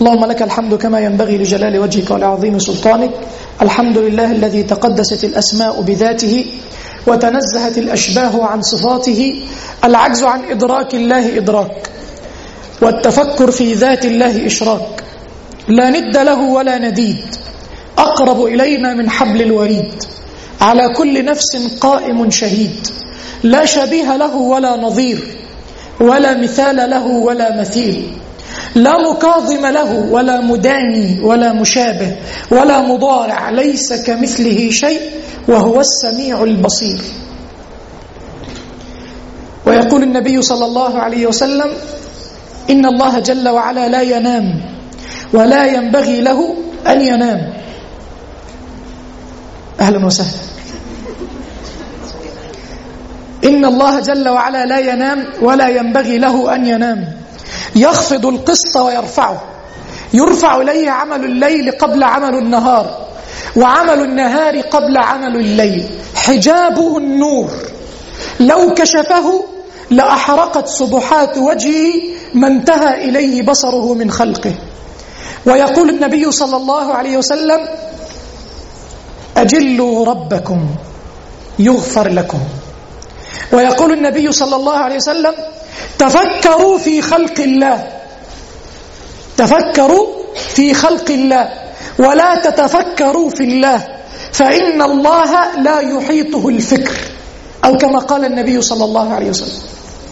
اللهم لك الحمد كما ينبغي لجلال وجهك ولعظيم سلطانك الحمد لله الذي تقدست الأسماء بذاته وتنزهت الأشباه عن صفاته العجز عن إدراك الله إدراك والتفكر في ذات الله إشراك لا ند له ولا نديد أقرب إلينا من حبل الوريد على كل نفس قائم شهيد لا شبيه له ولا نظير ولا مثال له ولا مثيل لا مكاظم له ولا مداني ولا مشابه ولا مضارع ليس كمثله شيء وهو السميع البصير ويقول النبي صلى الله عليه وسلم إن الله جل وعلا لا ينام ولا ينبغي له أن ينام أهلا وسهلا إن الله جل وعلا لا ينام ولا ينبغي له أن ينام يخفض القسط ويرفعه يرفع إليه عمل الليل قبل عمل النهار وعمل النهار قبل عمل الليل حجابه النور لو كشفه لأحرقت سبحات وجهه ما انتهى إليه بصره من خلقه ويقول النبي صلى الله عليه وسلم أجلوا ربكم يغفر لكم ويقول النبي صلى الله عليه وسلم تفكروا في خلق الله تفكروا في خلق الله ولا تتفكروا في الله فإن الله لا يحيطه الفكر أو كما قال النبي صلى الله عليه وسلم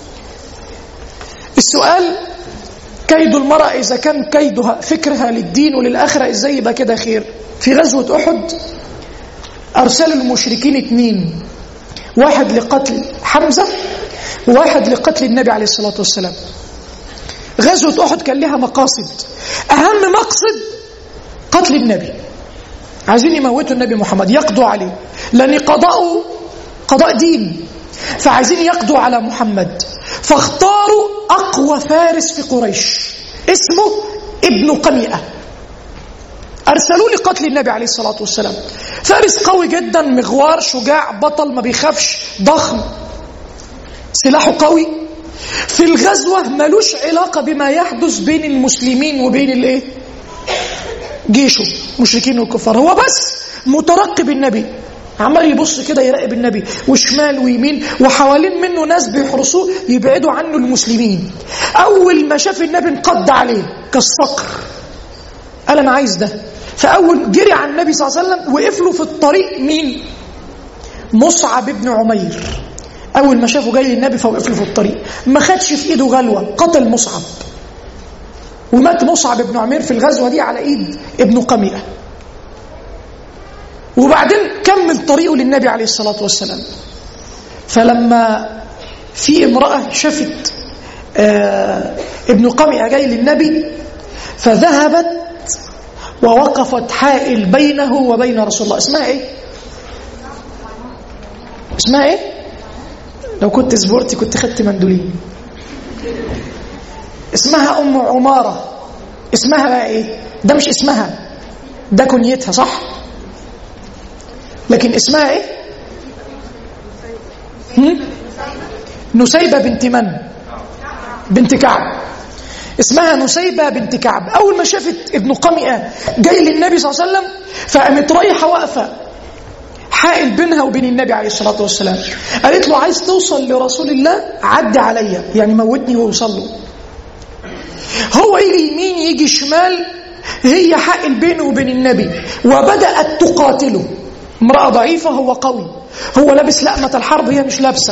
السؤال كيد المرأة إذا كان كيدها فكرها للدين وللآخرة إزاي يبقى كده خير في غزوة أحد أرسل المشركين اثنين واحد لقتل حمزة وواحد لقتل النبي عليه الصلاة والسلام غزوة أحد كان لها مقاصد أهم مقصد قتل النبي عايزين يموتوا النبي محمد يقضوا عليه لأن قضاءه قضاء دين فعايزين يقضوا على محمد فاختاروا أقوى فارس في قريش اسمه ابن قميئة أرسلوا لقتل النبي عليه الصلاة والسلام فارس قوي جدا مغوار شجاع بطل ما بيخافش ضخم سلاحه قوي في الغزوة ملوش علاقة بما يحدث بين المسلمين وبين الايه جيشه مشركين والكفار هو بس مترقب النبي عمال يبص كده يراقب النبي وشمال ويمين وحوالين منه ناس بيحرسوه يبعدوا عنه المسلمين اول ما شاف النبي انقض عليه كالصقر قال انا عايز ده فاول جري على النبي صلى الله عليه وسلم وقف له في الطريق مين مصعب بن عمير اول ما شافه جاي النبي فوقف له في الطريق ما خدش في ايده غلوه قتل مصعب ومات مصعب بن عمير في الغزوه دي على ايد ابن قميئه وبعدين كمل طريقه للنبي عليه الصلاة والسلام فلما في امرأة شافت آه ابن قمئة جاي للنبي فذهبت ووقفت حائل بينه وبين رسول الله اسمها ايه اسمها ايه لو كنت سبورتي كنت خدت مندولين اسمها ام عمارة اسمها بقى ايه ده مش اسمها ده كنيتها صح لكن اسمها ايه هم؟ نسيبة بنت من بنت كعب اسمها نسيبة بنت كعب أول ما شافت ابن قمئة جاي للنبي صلى الله عليه وسلم فقامت رايحة واقفة حائل بينها وبين النبي عليه الصلاة والسلام قالت له عايز توصل لرسول الله عدي عليا يعني موتني ووصل له هو يجي يمين يجي شمال هي حائل بينه وبين النبي وبدأت تقاتله امرأة ضعيفة هو قوي هو لابس لأمة الحرب هي مش لابسة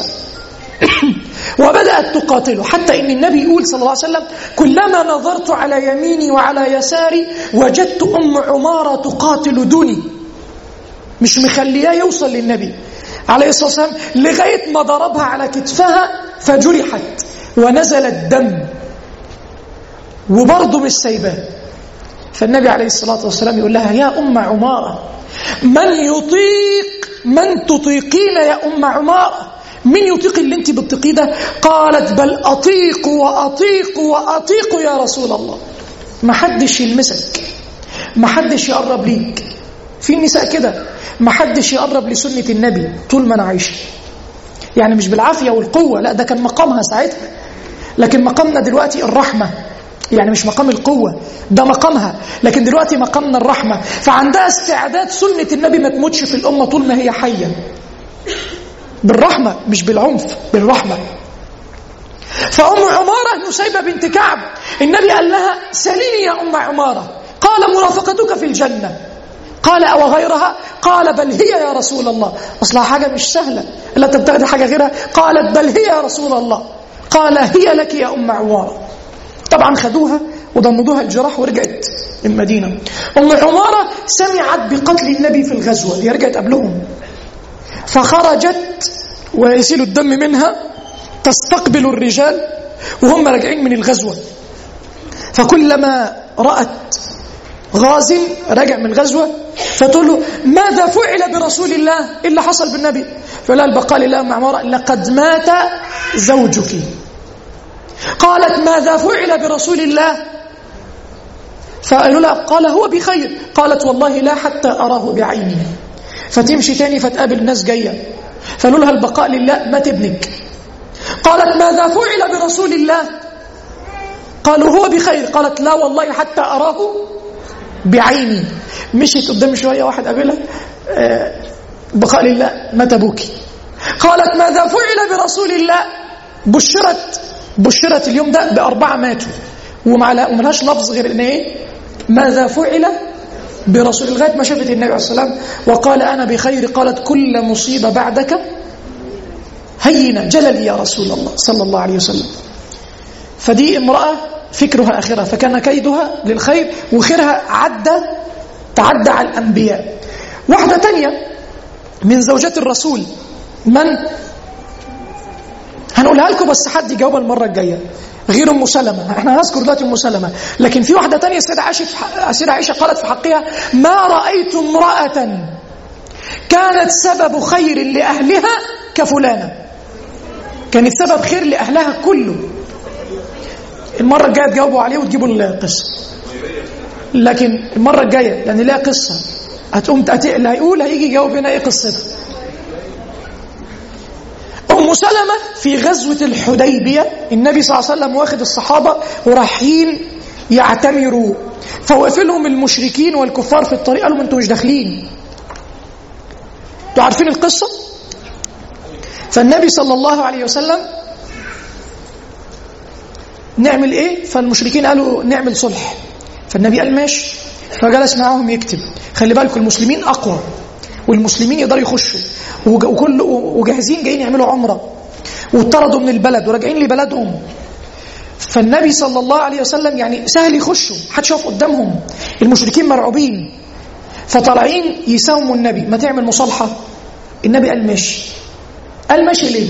وبدأت تقاتله حتى إن النبي يقول صلى الله عليه وسلم كلما نظرت على يميني وعلى يساري وجدت أم عمارة تقاتل دوني مش مخلياه يوصل للنبي عليه الصلاة والسلام لغاية ما ضربها على كتفها فجرحت ونزل الدم وبرضه مش سايباه فالنبي عليه الصلاة والسلام يقول لها يا أم عمارة من يطيق من تطيقين يا أم عمارة من يطيق اللي انت بتطيقيه ده قالت بل أطيق وأطيق وأطيق يا رسول الله ما حدش يلمسك ما حدش يقرب ليك في النساء كده ما حدش يقرب لسنة النبي طول ما أنا عايشة يعني مش بالعافية والقوة لا ده كان مقامها ساعتها لكن مقامنا دلوقتي الرحمة يعني مش مقام القوة ده مقامها لكن دلوقتي مقامنا الرحمة فعندها استعداد سنة النبي ما تموتش في الأمة طول ما هي حية بالرحمة مش بالعنف بالرحمة فأم عمارة نسيبة بنت كعب النبي قال لها سليني يا أم عمارة قال مرافقتك في الجنة قال أو غيرها قال بل هي يا رسول الله أصلها حاجة مش سهلة لا تبتغي حاجة غيرها قالت بل هي يا رسول الله قال هي لك يا أم عمارة طبعا خدوها وضمدوها الجراح ورجعت المدينة أم عمارة سمعت بقتل النبي في الغزوة هي رجعت قبلهم فخرجت ويسيل الدم منها تستقبل الرجال وهم راجعين من الغزوة فكلما رأت غاز راجع من غزوة فتقول له ماذا فعل برسول الله إيه اللي حصل بالنبي فلا البقاء لله مع عمارة لقد مات زوجك قالت ماذا فعل برسول الله فقالوا لها قال هو بخير قالت والله لا حتى أراه بعيني فتمشي تاني فتقابل ناس جاية فقالوا لها البقاء لله مات ابنك قالت ماذا فعل برسول الله قالوا هو بخير قالت لا والله حتى أراه بعيني مشيت قدام شوية واحد قابلها آه بقاء لله مات أبوك قالت ماذا فعل برسول الله بشرت بشرت اليوم ده بأربعة ماتوا وملهاش لفظ غير ان ايه ماذا فعل برسول لغايه ما شافت النبي عليه الصلاه والسلام وقال انا بخير قالت كل مصيبه بعدك هينه جللي يا رسول الله صلى الله عليه وسلم فدي امراه فكرها اخرها فكان كيدها للخير وخيرها عدى تعدى على الانبياء واحده تانية من زوجات الرسول من هنقولها لكم بس حد يجاوبها المره الجايه غير ام سلمه احنا هنذكر دلوقتي ام سلمه لكن في واحده ثانيه السيده عائشه السيده عائشه قالت في حقها ما رايت امراه كانت سبب خير لاهلها كفلانه كانت سبب خير لاهلها كله المره الجايه تجاوبوا عليه وتجيبوا القصه لكن المره الجايه لان لها قصه هتقوم اللي هيقول هيجي يجاوب هنا ايه قصتها أم سلمة في غزوة الحديبية النبي صلى الله عليه وسلم واخد الصحابة ورايحين يعتمروا فوقف لهم المشركين والكفار في الطريق قالوا انتوا مش داخلين انتوا عارفين القصة فالنبي صلى الله عليه وسلم نعمل ايه فالمشركين قالوا نعمل صلح فالنبي قال ماشي فجلس معاهم يكتب خلي بالكم المسلمين اقوى والمسلمين يقدروا يخشوا وكل وجاهزين جايين يعملوا عمره واتطردوا من البلد وراجعين لبلدهم فالنبي صلى الله عليه وسلم يعني سهل يخشوا محدش يقف قدامهم المشركين مرعوبين فطالعين يساوموا النبي ما تعمل مصالحه النبي قال ماشي قال ماشي ليه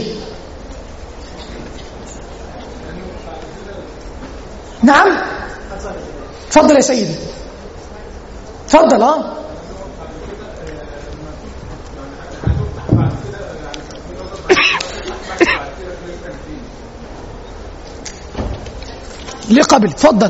نعم اتفضل يا سيدي اتفضل اه ليه قبل اتفضل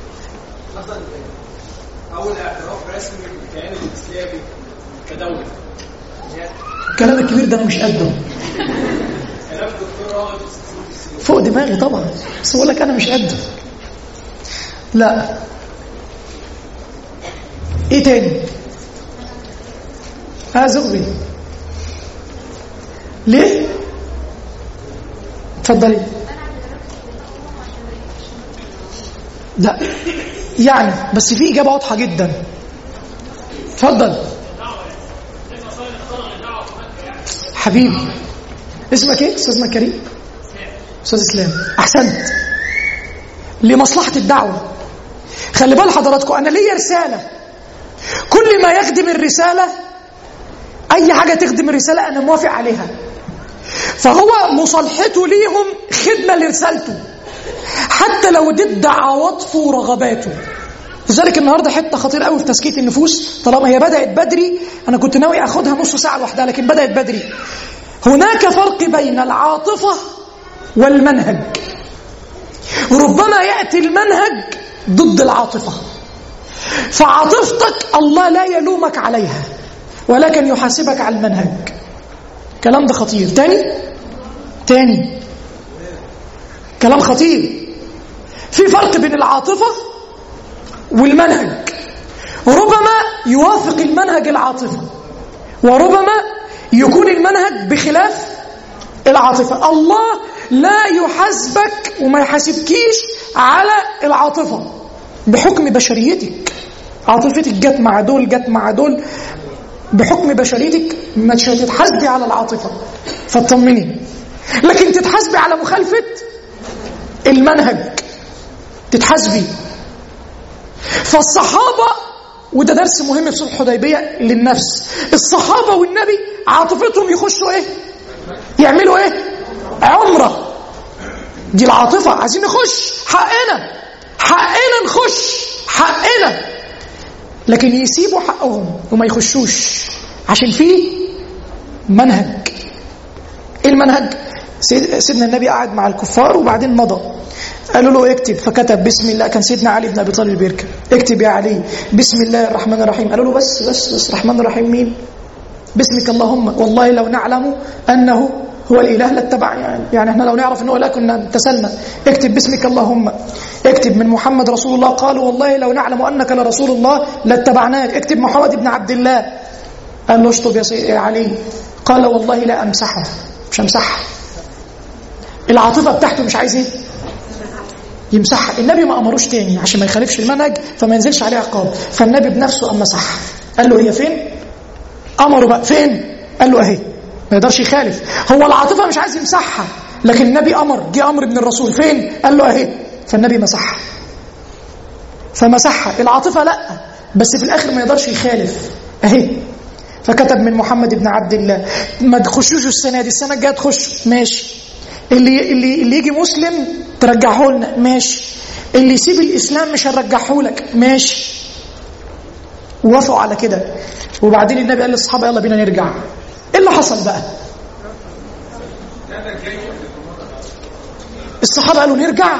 اول اعتراف رسمي بالكيان الاسلامي كدوله الكلام الكبير ده انا مش قده كلام دكتور راغب فوق دماغي طبعا بس بقول لك انا مش قده لا ايه تاني ها زغبي ليه اتفضلي لا يعني بس في اجابه واضحه جدا اتفضل حبيبي اسمك ايه استاذ كريم استاذ اسلام احسنت لمصلحه الدعوه خلي بال حضراتكم انا ليا رساله كل ما يخدم الرساله اي حاجه تخدم الرساله انا موافق عليها فهو مصالحته ليهم خدمه لرسالته حتى لو ضد عواطفه ورغباته لذلك النهارده حته خطيره قوي في تزكيه النفوس طالما هي بدات بدري انا كنت ناوي اخدها نص ساعه لوحدها لكن بدات بدري هناك فرق بين العاطفه والمنهج ربما ياتي المنهج ضد العاطفه فعاطفتك الله لا يلومك عليها ولكن يحاسبك على المنهج كلام ده خطير تاني تاني كلام خطير في فرق بين العاطفة والمنهج ربما يوافق المنهج العاطفة وربما يكون المنهج بخلاف العاطفة الله لا يحاسبك وما يحاسبكيش على العاطفة بحكم بشريتك عاطفتك جت مع دول جت مع دول بحكم بشريتك مش هتتحاسبي على العاطفة فاطمني لكن تتحاسبي على مخالفة المنهج تتحاسبي فالصحابة وده درس مهم في صلح الحديبية للنفس الصحابة والنبي عاطفتهم يخشوا ايه يعملوا ايه عمرة دي العاطفة عايزين نخش حقنا حقنا نخش حقنا لكن يسيبوا حقهم وما يخشوش عشان في منهج ايه المنهج سيد سيدنا النبي قعد مع الكفار وبعدين مضى قالوا له اكتب فكتب بسم الله كان سيدنا علي بن ابي طالب بيركب اكتب يا علي بسم الله الرحمن الرحيم قالوا له بس بس بس الرحمن الرحيم مين باسمك اللهم والله لو نعلم انه هو الاله لاتبع يعني, يعني احنا لو نعرف انه لا كنا امتثلنا اكتب باسمك اللهم اكتب من محمد رسول الله قالوا والله لو نعلم انك لرسول الله لاتبعناك اكتب محمد بن عبد الله قال له اشطب يا, يا علي قال والله لا امسحه مش امسحها العاطفه بتاعته مش عايز ايه يمسحها النبي ما امروش تاني عشان ما يخالفش المنهج فما ينزلش عليه عقاب فالنبي بنفسه قام مسحها قال له هي فين امره بقى فين قال له اهي ما يقدرش يخالف هو العاطفه مش عايز يمسحها لكن النبي امر جه امر من الرسول فين قال له اهي فالنبي مسحها فمسحها العاطفه لا بس في الاخر ما يقدرش يخالف اهي فكتب من محمد بن عبد الله ما تخشوش السنه دي السنه الجايه تخش ماشي اللي اللي اللي يجي مسلم ترجعه لنا ماشي اللي يسيب الاسلام مش هنرجعه لك ماشي وافقوا على كده وبعدين النبي قال للصحابه يلا بينا نرجع ايه اللي حصل بقى الصحابه قالوا نرجع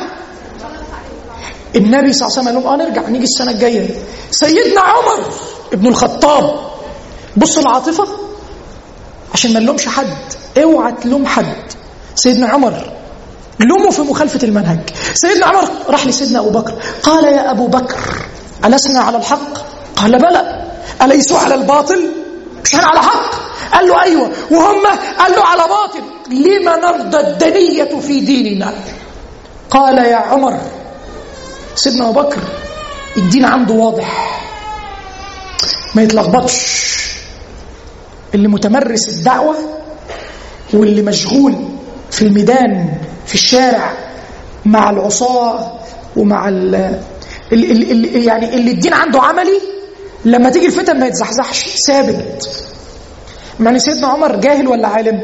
النبي صلى الله عليه وسلم قال لهم اه نرجع نيجي السنه الجايه سيدنا عمر ابن الخطاب بصوا العاطفه عشان ما نلومش حد اوعى تلوم حد سيدنا عمر لومه في مخالفة المنهج سيدنا عمر راح لسيدنا أبو بكر قال يا أبو بكر ألسنا على الحق قال بلى أليسوا على الباطل مش على حق قال له أيوة وهم قال له على باطل لما نرضى الدنية في ديننا قال يا عمر سيدنا أبو بكر الدين عنده واضح ما يتلخبطش اللي متمرس الدعوة واللي مشغول في الميدان في الشارع مع العصاة ومع ال ال ال ال يعني اللي الدين عنده عملي لما تيجي الفتن ما يتزحزحش ثابت يعني سيدنا عمر جاهل ولا عالم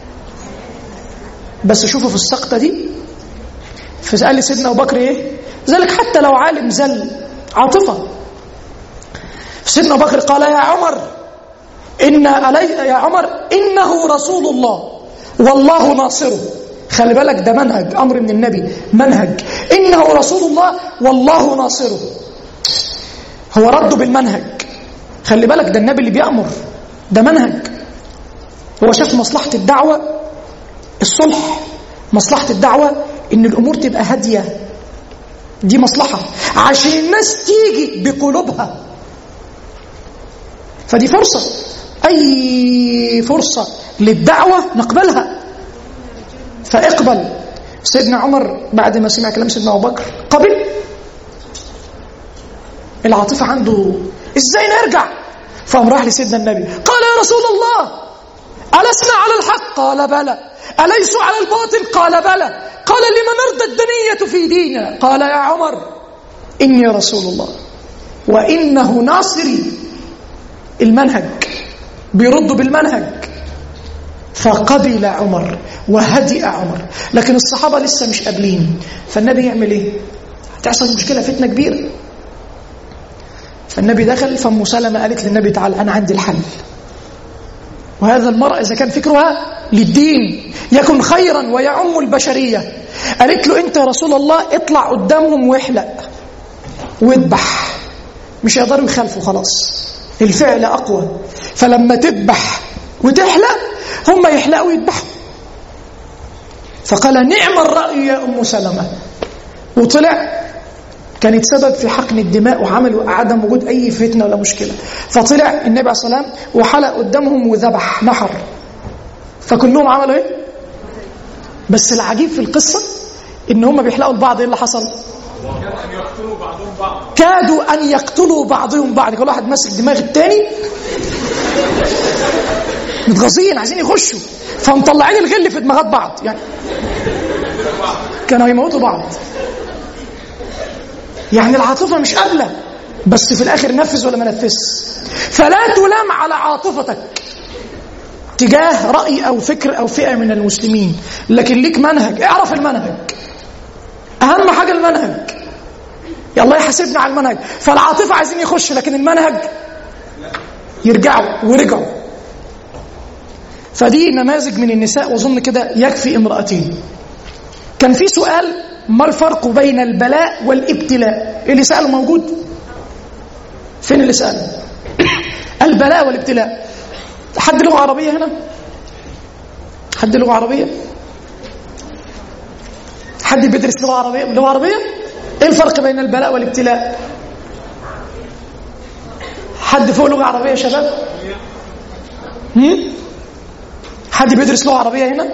بس شوفوا في السقطة دي فقال سيدنا أبو بكر إيه ذلك حتى لو عالم زل عاطفة سيدنا أبو بكر قال يا عمر إن علي يا عمر إنه رسول الله والله ناصره خلي بالك ده منهج أمر من النبي منهج إنه رسول الله والله ناصره هو رده بالمنهج خلي بالك ده النبي اللي بيأمر ده منهج هو شاف مصلحة الدعوة الصلح مصلحة الدعوة إن الأمور تبقى هادية دي مصلحة عشان الناس تيجي بقلوبها فدي فرصة أي فرصة للدعوة نقبلها فاقبل سيدنا عمر بعد ما سمع كلام سيدنا أبو بكر قبل العاطفة عنده ازاي نرجع فقام راح لسيدنا النبي قال يا رسول الله ألسنا على الحق قال بلى أليسوا على الباطل قال بلى قال لمن نرضى الدنية في ديننا قال يا عمر إني رسول الله وإنه ناصري المنهج بيردوا بالمنهج فقبل عمر وهدئ عمر لكن الصحابة لسه مش قابلين فالنبي يعمل ايه هتحصل مشكلة فتنة كبيرة فالنبي دخل فام سلمة قالت للنبي تعالى أنا عندي الحل وهذا المرأة إذا كان فكرها للدين يكن خيرا ويعم البشرية قالت له أنت يا رسول الله اطلع قدامهم واحلق واذبح مش يقدروا يخالفوا خلاص الفعل أقوى فلما تذبح وتحلق هم يحلقوا ويذبحوا فقال نعم الرأي يا أم سلمة وطلع كانت سبب في حقن الدماء وعمل عدم وجود اي فتنه ولا مشكله فطلع النبي عليه الصلاه والسلام وحلق قدامهم وذبح نحر فكلهم عملوا ايه بس العجيب في القصه ان هم بيحلقوا لبعض ايه اللي حصل كان ان يقتلوا بعضهم بعض كادوا ان يقتلوا بعضهم بعض كل واحد ماسك دماغ التاني متغاظين عايزين يخشوا فمطلعين الغل في دماغات بعض يعني كانوا هيموتوا بعض يعني العاطفه مش قابله بس في الاخر نفذ ولا ما نفذش فلا تلام على عاطفتك تجاه راي او فكر او فئه من المسلمين لكن ليك منهج اعرف المنهج اهم حاجه المنهج يا الله يحاسبنا على المنهج فالعاطفه عايزين يخش لكن المنهج يرجعوا ورجعوا فدي نماذج من النساء واظن كده يكفي امرأتين كان في سؤال ما الفرق بين البلاء والابتلاء اللي سأله موجود فين اللي سأله البلاء والابتلاء حد لغة عربية هنا حد لغة عربية حد بيدرس لغة عربية لغة عربية ايه الفرق بين البلاء والابتلاء حد فوق لغة عربية يا شباب هم؟ حد بيدرس لغة عربية هنا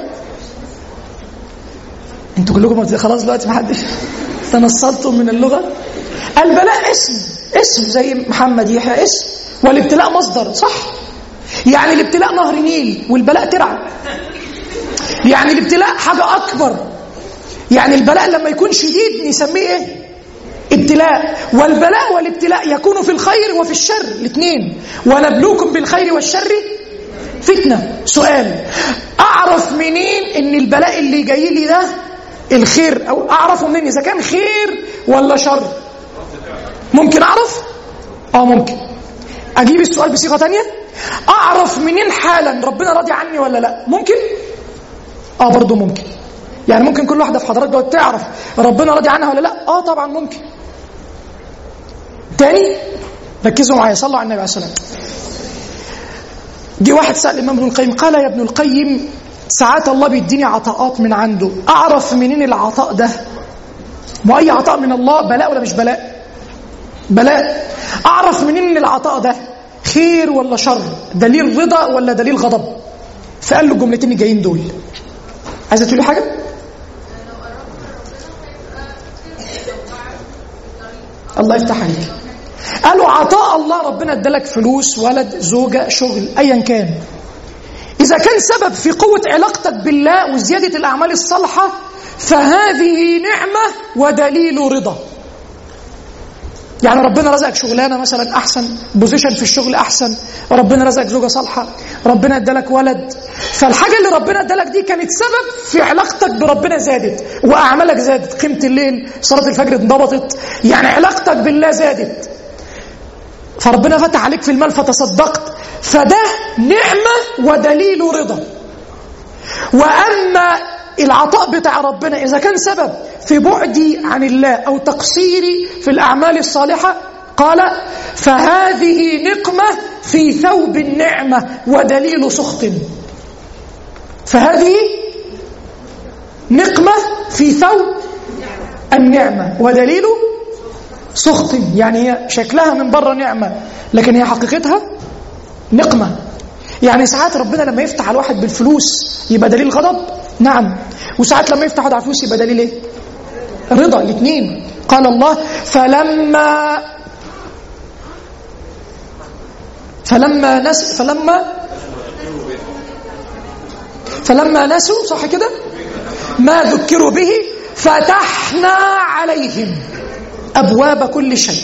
انتوا كلكم خلاص دلوقتي ما حدش تنصلتم من اللغة البلاء اسم اسم زي محمد يحيى اسم والابتلاء مصدر صح يعني الابتلاء نهر نيل والبلاء ترعى يعني الابتلاء حاجة أكبر يعني البلاء لما يكون شديد نسميه ايه ابتلاء والبلاء والابتلاء يكون في الخير وفي الشر الاثنين ونبلوكم بالخير والشر فتنة سؤال أعرف منين إن البلاء اللي جاي لي ده الخير أو أعرفه منين إذا كان خير ولا شر ممكن أعرف؟ آه ممكن أجيب السؤال بصيغة تانية أعرف منين حالا ربنا راضي عني ولا لا ممكن؟ آه برضه ممكن يعني ممكن كل واحدة في حضرتك تعرف ربنا راضي عنها ولا لا آه طبعا ممكن تاني ركزوا معايا صلوا على النبي عليه الصلاة والسلام جه واحد سأل الإمام ابن القيم قال يا ابن القيم ساعات الله بيديني عطاءات من عنده أعرف منين العطاء ده وأي عطاء من الله بلاء ولا مش بلاء بلاء أعرف منين إن العطاء ده خير ولا شر دليل رضا ولا دليل غضب فقال له الجملتين الجايين دول عايزة تقولي حاجة الله يفتح عليك قالوا عطاء الله ربنا ادالك فلوس ولد زوجة شغل ايا كان اذا كان سبب في قوة علاقتك بالله وزيادة الاعمال الصالحة فهذه نعمة ودليل رضا يعني ربنا رزقك شغلانه مثلا احسن بوزيشن في الشغل احسن ربنا رزقك زوجه صالحه ربنا ادالك ولد فالحاجه اللي ربنا ادالك دي كانت سبب في علاقتك بربنا زادت واعمالك زادت قيمه الليل صلاه الفجر انضبطت يعني علاقتك بالله زادت فربنا فتح عليك في المال فتصدقت فده نعمه ودليل رضا واما العطاء بتاع ربنا إذا كان سبب في بعدي عن الله أو تقصيري في الأعمال الصالحة قال فهذه نقمة في ثوب النعمة ودليل سخط فهذه نقمة في ثوب النعمة ودليل سخط يعني هي شكلها من بره نعمة لكن هي حقيقتها نقمة يعني ساعات ربنا لما يفتح على الواحد بالفلوس يبقى دليل غضب نعم وساعات لما يفتح على فلوس يبقى دليل ايه رضا الاثنين قال الله فلما فلما نس فلما فلما نسوا صح كده ما ذكروا به فتحنا عليهم ابواب كل شيء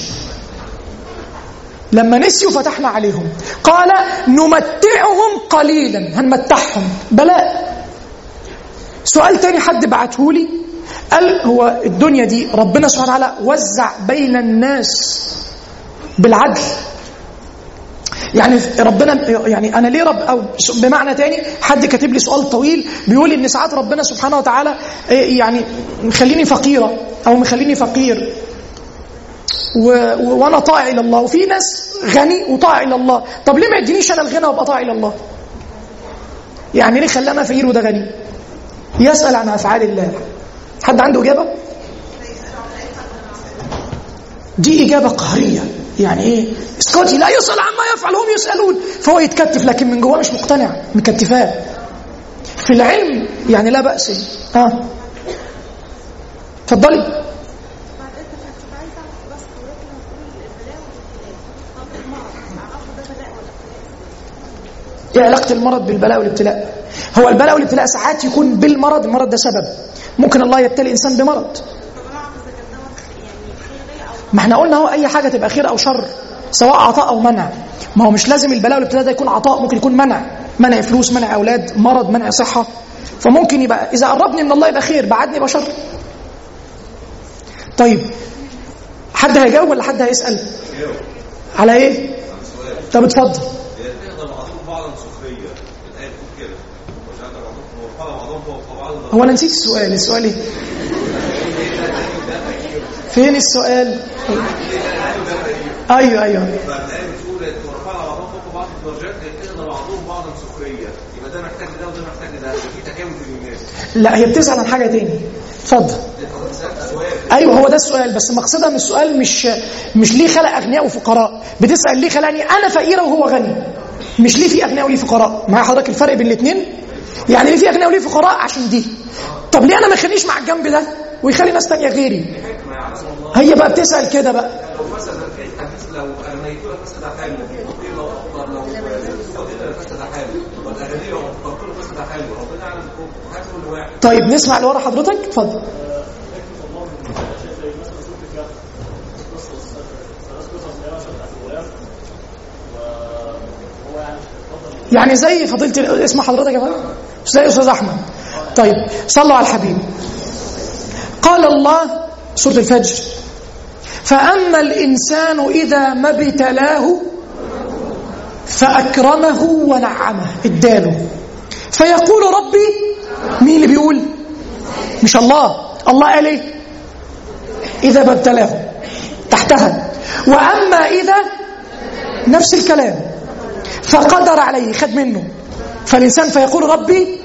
لما نسيوا فتحنا عليهم قال نمتعهم قليلا هنمتعهم بلاء سؤال تاني حد بعته لي قال هو الدنيا دي ربنا سبحانه وتعالى وزع بين الناس بالعدل يعني ربنا يعني انا ليه رب او بمعنى تاني حد كاتب لي سؤال طويل بيقول ان ساعات ربنا سبحانه وتعالى يعني مخليني فقيره او مخليني فقير و... و... وانا طائع الى الله وفي ناس غني وطائع الى الله طب ليه ما يدينيش انا الغنى وابقى طائع الى الله يعني ليه خلانا فقير وده غني يسال عن افعال الله حد عنده اجابه دي إجابة قهرية يعني إيه اسكتي لا يسأل عما يفعل هم يسألون فهو يتكتف لكن من جواه مش مقتنع مكتفاه في العلم يعني لا بأس ها اتفضلي بعد انت كنت عايزه اعرف بس حضرتك لما تقول البلاء والابتلاء طب المرض اعرفه ده بلاء ولا ابتلاء ايه علاقة المرض بالبلاء والابتلاء هو البلاء والابتلاء ساعات يكون بالمرض المرض ده سبب ممكن الله يبتلي إنسان بمرض طب انا اعرف اذا كان دوت يعني خير ليا او ما احنا قلنا هو اي حاجه تبقى خير او شر سواء عطاء او منع ما هو مش لازم البلاء والابتلاء ده يكون عطاء ممكن يكون منع منع فلوس منع اولاد مرض منع صحه فممكن يبقى اذا قربني من الله يبقى خير بعدني يبقى شر طيب حد هيجاوب ولا حد هيسال على ايه طب اتفضل يقدر بعضهم بعضا سخريه الايه بتقول كده وجعل بعضهم وقال بعضهم فوق بعض هو انا نسيت السؤال السؤال ايه فين السؤال ايوه ايوه فالايه بتقول ورفع بعضهم فوق بعض الدرجات يقدر بعضهم بعضا سخريه يبقى ده محتاج ده وده محتاج ده في تكامل بين الناس لا هي بتسال عن حاجه تاني اتفضل ايوه هو ده السؤال بس مقصدها من السؤال مش مش ليه خلق اغنياء وفقراء بتسال ليه خلقني انا فقيره وهو غني مش ليه في اغنياء وليه فقراء مع حضرتك الفرق بين الاثنين يعني ليه في اغنياء وليه فقراء عشان دي طب ليه انا ما يخلينيش مع الجنب ده ويخلي ناس تانية غيري هي بقى بتسال كده بقى لو مثلا في حديث لو اغنيتوها فسد حاله لو افضل لو فضيله فسد حاله والاغنيه لو افضلتوها فسد حاله ربنا يعلم حاجه كل واحد طيب نسمع اللي ورا حضرتك اتفضل يعني زي فضيله اسم حضرتك يا فندم زي استاذ احمد طيب صلوا على الحبيب قال الله سوره الفجر فاما الانسان اذا ما ابتلاه فاكرمه ونعمه اداله فيقول ربي مين اللي بيقول مش الله الله قال ايه اذا ما ابتلاه تحتها واما اذا نفس الكلام فقدر عليه خد منه فالانسان فيقول ربي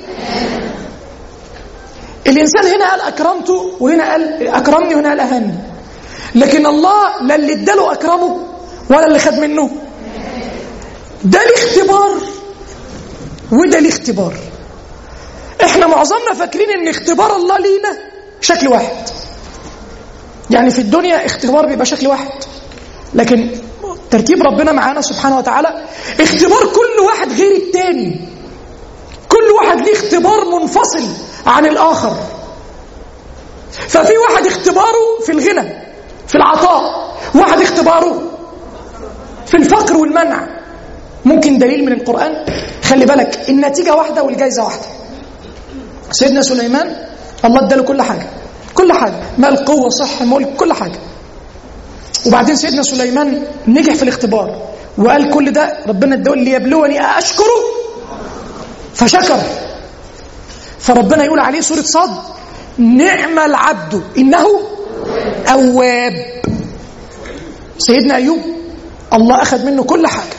الانسان هنا قال اكرمته وهنا قال اكرمني وهنا قال اهاني لكن الله لا اللي اداله اكرمه ولا اللي خد منه ده الاختبار وده الاختبار احنا معظمنا فاكرين ان اختبار الله لينا شكل واحد يعني في الدنيا اختبار بيبقى شكل واحد لكن ترتيب ربنا معانا سبحانه وتعالى اختبار كل واحد غير التاني كل واحد ليه اختبار منفصل عن الآخر ففي واحد اختباره في الغنى في العطاء واحد اختباره في الفقر والمنع ممكن دليل من القرآن خلي بالك النتيجة واحدة والجايزة واحدة سيدنا سليمان الله اداله كل حاجة كل حاجة مال قوة صحة ملك كل حاجة وبعدين سيدنا سليمان نجح في الاختبار وقال كل ده ربنا اداه ليبلوني أشكره فشكر فربنا يقول عليه سورة صاد نعم العبد إنه أواب سيدنا أيوب الله أخذ منه كل حاجة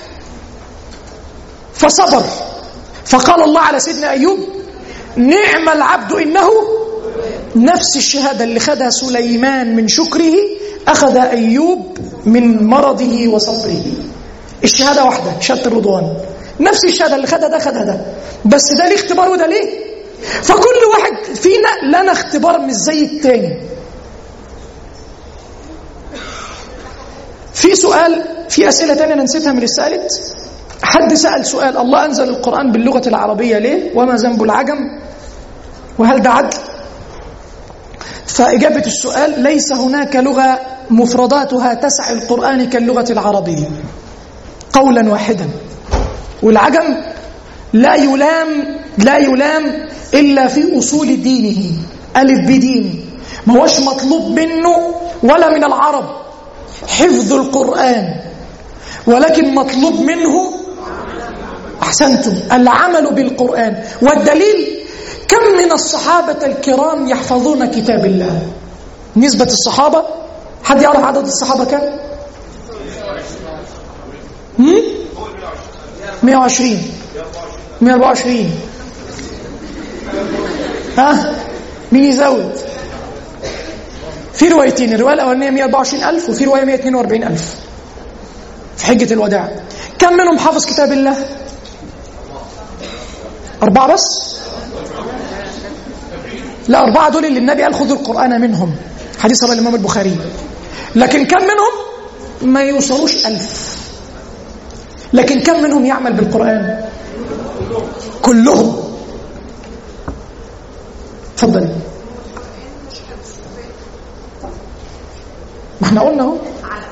فصبر فقال الله على سيدنا أيوب نعم العبد إنه نفس الشهادة اللي خدها سليمان من شكره أخذ أيوب من مرضه وصبره الشهادة واحدة شهادة الرضوان نفس الشهادة اللي خدها ده خدها ده بس ده ليه اختبار وده ليه فكل واحد فينا لنا اختبار مش زي التاني في سؤال في أسئلة تانية أنا نسيتها من اللي سألت حد سأل سؤال الله أنزل القرآن باللغة العربية ليه وما ذنب العجم وهل ده عدل فإجابة السؤال ليس هناك لغة مفرداتها تسع القرآن كاللغة العربية قولا واحدا والعجم لا يلام لا يلام إلا في أصول دينه ألف بدينه ما هوش مطلوب منه ولا من العرب حفظ القرآن ولكن مطلوب منه أحسنتم العمل بالقرآن والدليل كم من الصحابة الكرام يحفظون كتاب الله نسبة الصحابة حد يعرف عدد الصحابة كم؟ هم؟ 120 124 ها مين يزود في روايتين الروايه الاولانيه 124000 وفي روايه 122000 في حجه الوداع كم منهم حافظ كتاب الله أربعة بس لا أربعة دول اللي النبي قال خذوا القرآن منهم حديث رواه الإمام البخاري لكن كم منهم ما يوصلوش ألف لكن كم منهم يعمل بالقرآن كلهم تفضل ما احنا قلنا اهو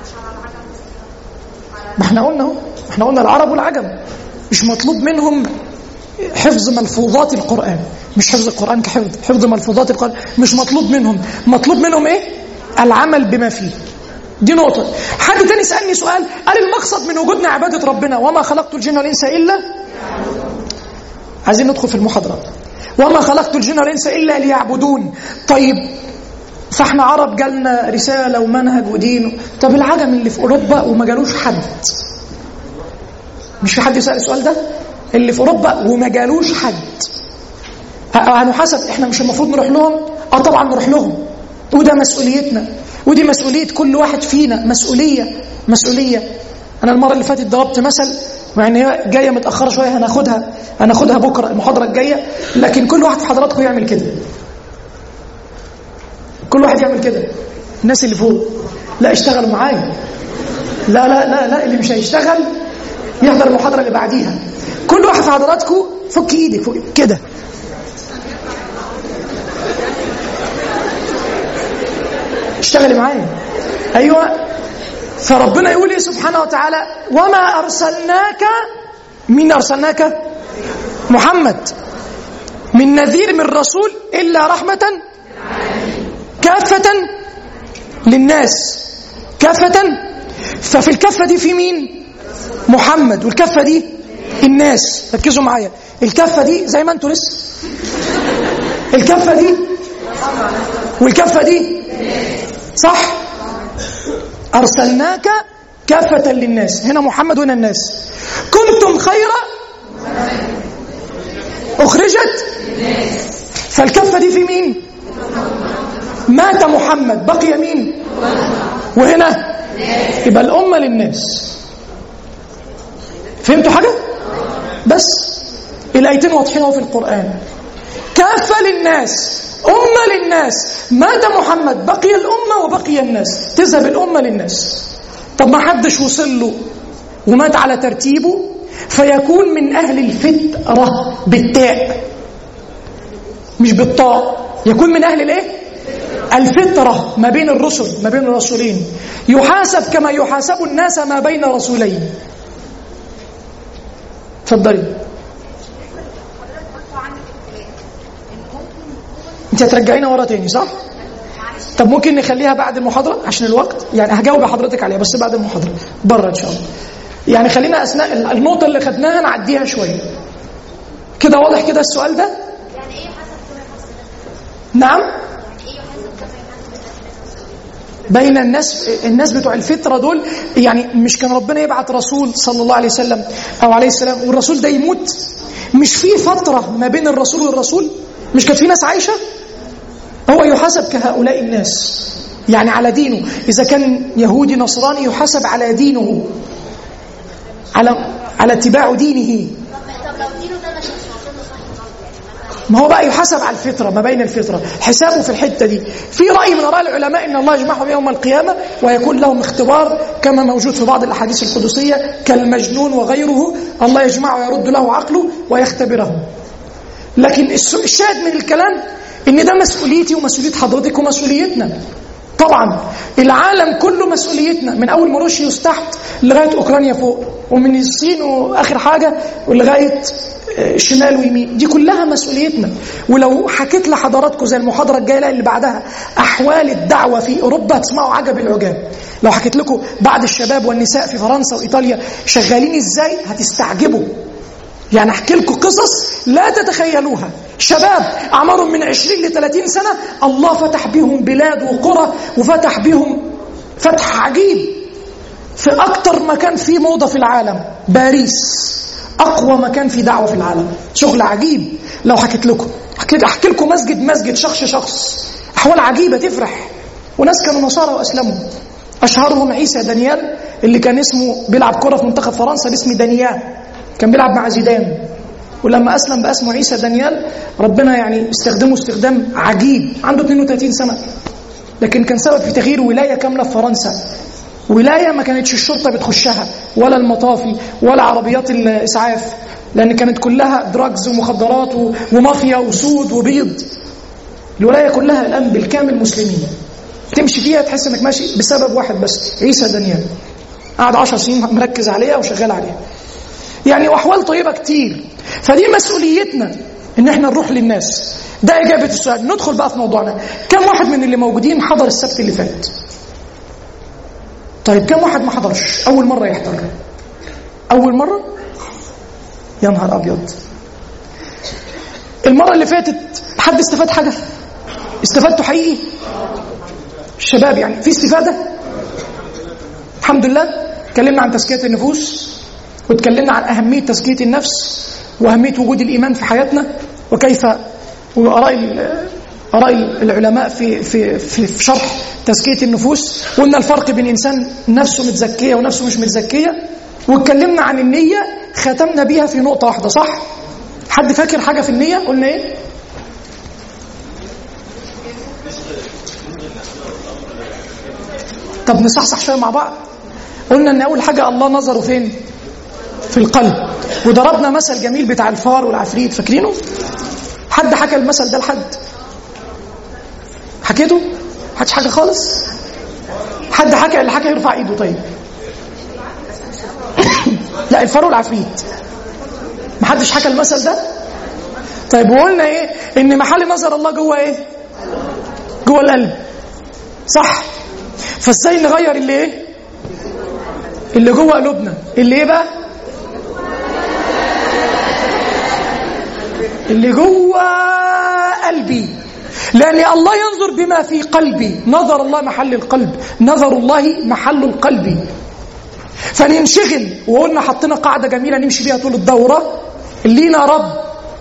ما احنا قلنا اهو ما احنا قلنا العرب والعجم مش مطلوب منهم حفظ ملفوظات القرآن مش حفظ القرآن كحفظ حفظ ملفوظات القرآن مش مطلوب منهم مطلوب منهم ايه العمل بما فيه دي نقطة حد تاني سألني سؤال قال المقصد من وجودنا عبادة ربنا وما خلقت الجن والإنس إلا عايزين ندخل في المحاضرة وما خلقت الجن والإنس إلا ليعبدون طيب فاحنا عرب جالنا رسالة ومنهج ودين طب العجم اللي في أوروبا وما جالوش حد مش في حد يسأل السؤال ده اللي في أوروبا وما جالوش حد هنحاسب احنا مش المفروض نروح لهم اه طبعا نروح لهم وده مسؤوليتنا ودي مسؤولية كل واحد فينا مسؤولية مسؤولية أنا المرة اللي فاتت ضربت مثل مع ان هي جاية متأخرة شوية هناخدها هناخدها بكرة المحاضرة الجاية لكن كل واحد في حضراتكم يعمل كده كل واحد يعمل كده الناس اللي فوق لا اشتغلوا معايا لا لا لا لا اللي مش هيشتغل يحضر المحاضرة اللي بعديها كل واحد في حضراتكم فك ايدك فوق كده اشتغلي معايا ايوه فربنا يقول ايه سبحانه وتعالى وما ارسلناك مين ارسلناك محمد من نذير من رسول الا رحمه كافه للناس كافه ففي الكفه دي في مين محمد والكفه دي الناس ركزوا معايا الكفه دي زي ما انتوا لسه الكفه دي والكفه دي صح أرسلناك كافة للناس هنا محمد وهنا الناس كنتم خير أخرجت فالكفة دي في مين مات محمد بقي مين وهنا يبقى الأمة للناس فهمتوا حاجة بس الآيتين واضحين في القرآن كافة للناس أمة للناس مات محمد بقي الأمة وبقي الناس تذهب الأمة للناس طب ما حدش وصل له ومات على ترتيبه فيكون من أهل الفترة بالتاء مش بالطاء يكون من أهل الإيه؟ الفترة ما بين الرسل ما بين الرسولين يحاسب كما يحاسب الناس ما بين رسولين تفضلي انت هترجعينا ورا تاني صح طب ممكن نخليها بعد المحاضره عشان الوقت يعني هجاوب حضرتك عليها بس بعد المحاضره بره ان شاء الله يعني خلينا اثناء النقطه اللي خدناها نعديها شويه كده واضح كده السؤال ده يعني ايه حسب كما يحسب نعم يعني ايه يحسب كما يحسب بين الناس الناس بتوع الفتره دول يعني مش كان ربنا يبعت رسول صلى الله عليه وسلم او عليه السلام والرسول ده يموت مش في فتره ما بين الرسول والرسول مش كانت في ناس عايشه هو يحاسب كهؤلاء الناس يعني على دينه إذا كان يهودي نصراني يحاسب على دينه على على اتباع دينه طب لو دينه ده مش واصل له صح برضه يعني مثلا ما هو بقى يحاسب على الفطرة ما بين الفطرة حسابه في الحتة دي في رأي من آراء العلماء إن الله يجمعهم يوم القيامة ويكون لهم اختبار كما موجود في بعض الأحاديث القدسية كالمجنون وغيره الله يجمعه ويرد له عقله ويختبره لكن الس- الشاهد من الكلام ان ده مسؤوليتي ومسؤوليه حضرتك ومسؤوليتنا طبعا العالم كله مسؤوليتنا من اول ماروشيوس تحت لغايه اوكرانيا فوق ومن الصين واخر حاجه ولغايه آه، شمال ويمين دي كلها مسؤوليتنا ولو حكيت لحضراتكم زي المحاضره الجايه اللي بعدها احوال الدعوه في اوروبا هتسمعوا عجب العجاب لو حكيت لكم بعض الشباب والنساء في فرنسا وايطاليا شغالين ازاي هتستعجبوا يعني احكي لكم قصص لا تتخيلوها شباب اعمارهم من 20 ل 30 سنه الله فتح بهم بلاد وقرى وفتح بهم فتح عجيب في اكتر مكان فيه موضه في العالم باريس اقوى مكان في دعوه في العالم شغل عجيب لو حكيت لكم احكي احكي لكم مسجد مسجد شخص شخص احوال عجيبه تفرح وناس كانوا نصارى واسلموا اشهرهم عيسى دانيال اللي كان اسمه بيلعب كره في منتخب فرنسا باسم دانيال كان بيلعب مع زيدان ولما اسلم بقى اسمه عيسى دانيال ربنا يعني استخدمه استخدام عجيب عنده 32 سنه لكن كان سبب في تغيير ولايه كامله في فرنسا ولايه ما كانتش الشرطه بتخشها ولا المطافي ولا عربيات الاسعاف لان كانت كلها دراجز ومخدرات و- ومافيا وسود وبيض الولايه كلها الان بالكامل مسلمين تمشي فيها تحس انك ماشي بسبب واحد بس عيسى دانيال قعد 10 سنين مركز عليها وشغال عليها يعني واحوال طيبه كتير فدي مسؤوليتنا ان احنا نروح للناس ده اجابه السؤال ندخل بقى في موضوعنا كم واحد من اللي موجودين حضر السبت اللي فات طيب كم واحد ما حضرش اول مره يحضر اول مره يا نهار ابيض المره اللي فاتت حد استفاد حاجه استفدتوا حقيقي الشباب يعني في استفاده الحمد لله اتكلمنا عن تزكيه النفوس واتكلمنا عن أهمية تزكية النفس وأهمية وجود الإيمان في حياتنا وكيف وآراء ال- آراء العلماء في في في في شرح تزكية النفوس وقلنا الفرق بين إنسان نفسه متزكية ونفسه مش متزكية واتكلمنا عن النية ختمنا بيها في نقطة واحدة صح؟ حد فاكر حاجة في النية؟ قلنا إيه؟ طب نصحصح شوية مع بعض قلنا ان اول حاجه الله نظره فين في القلب وضربنا مثل جميل بتاع الفار والعفريت فاكرينه حد حكى المثل ده لحد حكيته حدش حاجه خالص حد حكى اللي حكى يرفع ايده طيب لا الفار والعفريت محدش حكى المثل ده طيب وقلنا ايه ان محل نظر الله جوه ايه جوه القلب صح فازاي نغير اللي ايه اللي جوه قلوبنا اللي ايه بقى اللي جوه قلبي لأن الله ينظر بما في قلبي نظر الله محل القلب نظر الله محل القلب فننشغل وقلنا حطينا قاعدة جميلة نمشي بيها طول الدورة لينا رب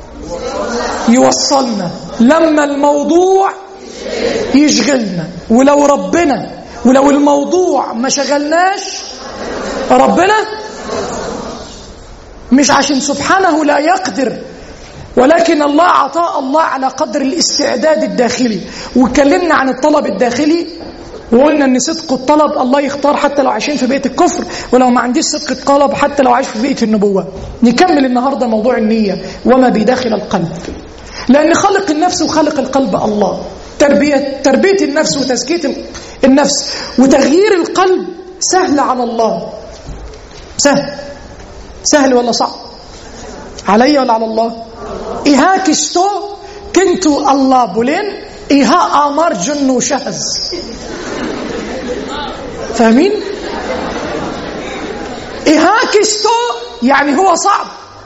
يوصلنا لما الموضوع يشغلنا ولو ربنا ولو الموضوع ما شغلناش ربنا مش عشان سبحانه لا يقدر ولكن الله عطاء الله على قدر الاستعداد الداخلي واتكلمنا عن الطلب الداخلي وقلنا ان صدق الطلب الله يختار حتى لو عايشين في بيئه الكفر ولو ما عنديش صدق الطلب حتى لو عايش في بيئه النبوه نكمل النهارده موضوع النيه وما بداخل القلب لان خلق النفس وخلق القلب الله تربيه تربيه النفس وتزكيه النفس وتغيير القلب سهل على الله سهل سهل ولا صعب علي ولا على الله إيها كستو كنتو الله بولين إيها آمار جنو شهز فاهمين إيها كستو يعني هو صعب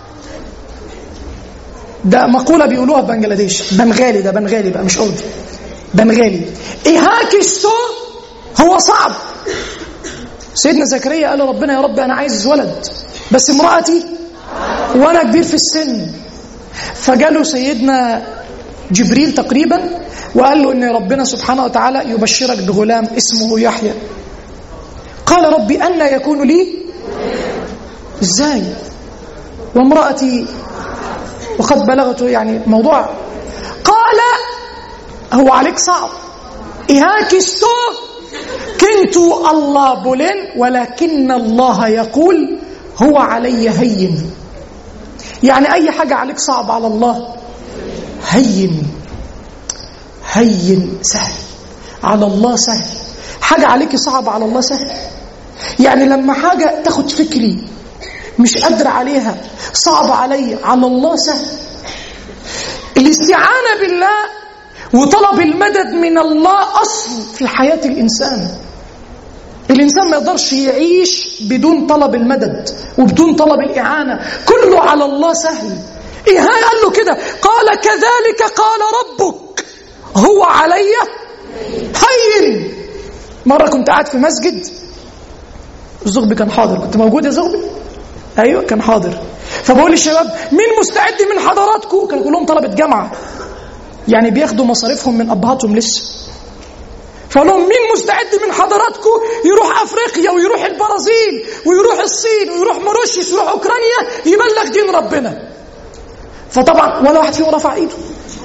ده مقولة بيقولوها في بنجلاديش بنغالي ده بنغالي بقى مش أردي بنغالي إيها كستو هو صعب سيدنا زكريا قال ربنا يا رب أنا عايز ولد بس امرأتي وأنا كبير في السن فجاله سيدنا جبريل تقريبا وقال له ان ربنا سبحانه وتعالى يبشرك بغلام اسمه يحيى قال ربي أن يكون لي ازاي وامرأتي وقد بلغت يعني موضوع قال هو عليك صعب إهاكستو كنت الله بولين ولكن الله يقول هو علي هين يعني أي حاجة عليك صعب على الله هين هين سهل على الله سهل حاجة عليك صعب على الله سهل يعني لما حاجة تاخد فكري مش قادر عليها صعب علي على الله سهل الاستعانة بالله وطلب المدد من الله أصل في حياة الإنسان الإنسان ما يقدرش يعيش بدون طلب المدد وبدون طلب الإعانة كله على الله سهل إيه قال له كده قال كذلك قال ربك هو علي هين مرة كنت قاعد في مسجد الزغبي كان حاضر كنت موجود يا زغبي ايوه كان حاضر فبقول للشباب مين مستعد من حضراتكم كانوا كلهم طلبه جامعه يعني بياخدوا مصاريفهم من ابهاتهم لسه فقال لهم مين مستعد من حضراتكم يروح افريقيا ويروح البرازيل ويروح الصين ويروح موريشيوس ويروح اوكرانيا يبلغ دين ربنا فطبعا ولا واحد فيهم رفع ايده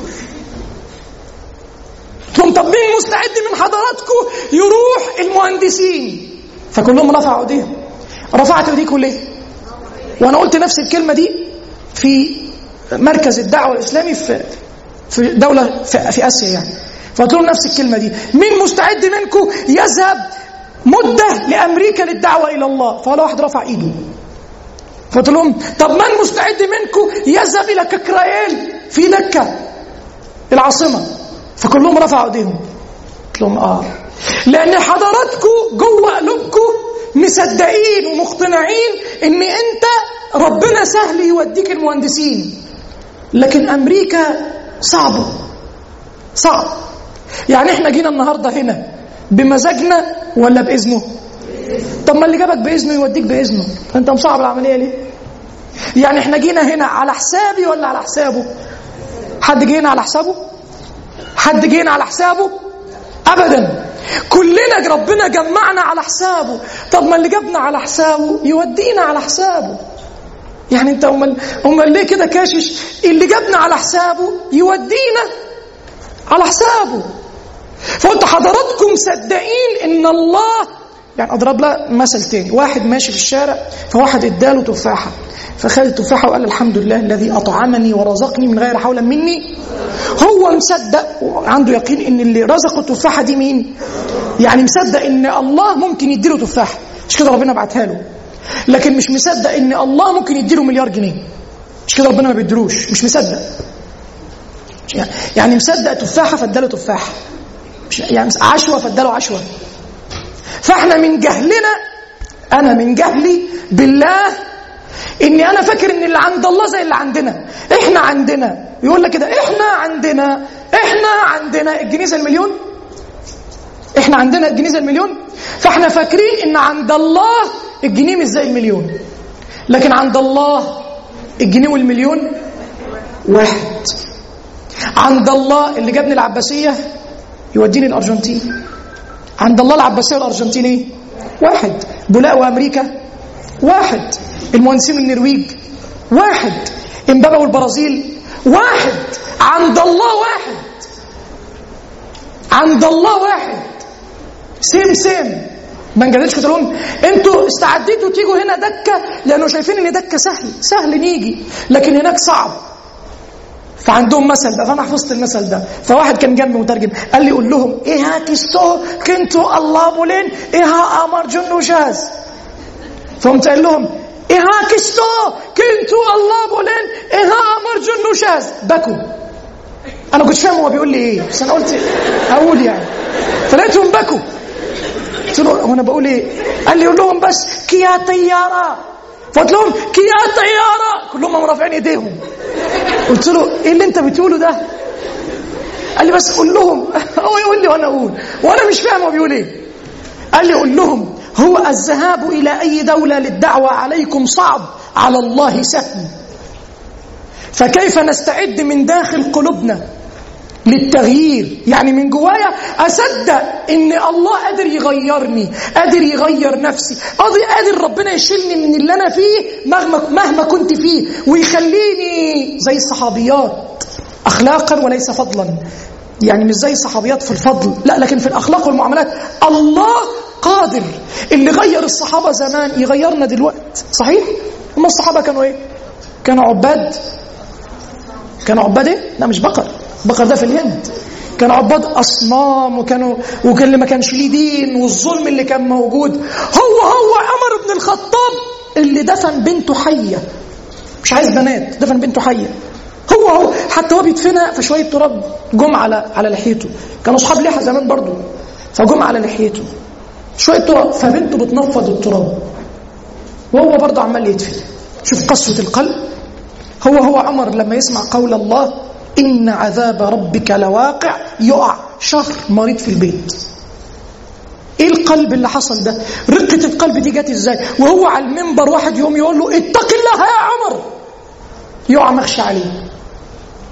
قلت لهم طب مين مستعد من حضراتكم يروح المهندسين فكلهم رفعوا ايديهم رفعت ايديكم ليه وانا قلت نفس الكلمه دي في مركز الدعوه الاسلامي في في دوله في, في اسيا يعني فقلت لهم نفس الكلمه دي مين مستعد منكم يذهب مده لامريكا للدعوه الى الله فولا واحد رفع ايده فقلت لهم طب من مستعد منكم يذهب الى ككرايل في دكه العاصمه فكلهم رفعوا ايديهم قلت لهم اه لان حضراتكم جوه قلوبكم مصدقين ومقتنعين ان انت ربنا سهل يوديك المهندسين لكن امريكا صعبه صعب يعني احنا جينا النهارده هنا بمزاجنا ولا باذنه طب ما اللي جابك باذنه يوديك باذنه انت مصعب العمليه ليه يعني احنا جينا هنا على حسابي ولا على حسابه حد جه هنا على حسابه حد جه هنا على حسابه ابدا كلنا ربنا جمعنا على حسابه طب ما اللي جابنا على حسابه يودينا على حسابه يعني انت امال امال ليه كده كاشش اللي جابنا على حسابه يودينا على حسابه فقلت حضراتكم مصدقين ان الله يعني اضرب لها مثل تاني واحد ماشي في الشارع فواحد اداله تفاحه فخد التفاحه وقال الحمد لله الذي اطعمني ورزقني من غير حول مني هو مصدق وعنده يقين ان اللي رزقه التفاحه دي مين يعني مصدق ان الله ممكن يديله تفاحه مش كده ربنا بعتها له لكن مش مصدق ان الله ممكن يديله مليار جنيه مش كده ربنا ما بيديلوش مش مصدق يعني مصدق تفاحه فاداله تفاحه مش يعني عشوه فاداله عشوه فاحنا من جهلنا انا من جهلي بالله اني انا فاكر ان اللي عند الله زي اللي عندنا احنا عندنا يقول لك كده احنا عندنا احنا عندنا الجنيه المليون احنا عندنا الجنيه المليون فاحنا فاكرين ان عند الله الجنيه مش زي المليون لكن عند الله الجنيه والمليون واحد عند الله اللي جابني العباسيه يوديني الارجنتين عند الله العباسيه والارجنتين ايه واحد بولاق وامريكا واحد المهندسين النرويج واحد امبابا والبرازيل واحد عند الله واحد عند الله واحد سيم سيم ما نجادلش كده لهم انتوا استعديتوا تيجوا هنا دكه لانه شايفين ان دكه سهل سهل نيجي لكن هناك صعب فعندهم مثل بقى فانا حفظت المثل ده فواحد كان جنبي مترجم قال لي قول لهم ايه هاكستو كنتوا الله بولين ايه ها امر جنو جاز فقمت قال لهم ايه هاكستو كنتوا الله بولين ايه ها امر جنو جاز بكوا انا كنت فاهم هو بيقول لي ايه بس انا قلت اقول يعني فلقيتهم بكوا قلت له هو انا بقول ايه قال لي قول لهم بس كيا طياره فقلت لهم كيا طياره كلهم قاموا رافعين ايديهم قلت له ايه اللي انت بتقوله ده قال لي بس قول لهم هو يقول لي وانا اقول وانا مش فاهم هو بيقول ايه قال لي قول لهم هو الذهاب الى اي دوله للدعوه عليكم صعب على الله سهل فكيف نستعد من داخل قلوبنا للتغيير يعني من جوايا اصدق ان الله قادر يغيرني قادر يغير نفسي قادر قادر ربنا يشيلني من اللي انا فيه مهما مهما كنت فيه ويخليني زي الصحابيات اخلاقا وليس فضلا يعني مش زي الصحابيات في الفضل لا لكن في الاخلاق والمعاملات الله قادر اللي غير الصحابه زمان يغيرنا دلوقتي صحيح هم الصحابه كانوا ايه كانوا عباد كانوا عباد ايه لا مش بقر بقر ده في الهند كانوا عباد اصنام وكانوا وكان اللي ما كانش ليه دين والظلم اللي كان موجود هو هو عمر بن الخطاب اللي دفن بنته حيه مش عايز بنات دفن بنته حيه هو هو حتى هو بيدفنها في شويه تراب جم على على لحيته كانوا اصحاب لحى زمان برضه فجم على لحيته شويه تراب فبنته بتنفض التراب وهو برضه عمال يدفن شوف قسوه القلب هو هو عمر لما يسمع قول الله إن عذاب ربك لواقع يقع شهر مريض في البيت ايه القلب اللي حصل ده رقة القلب دي جت ازاي وهو على المنبر واحد يوم يقول له اتق الله يا عمر يقع مخشى عليه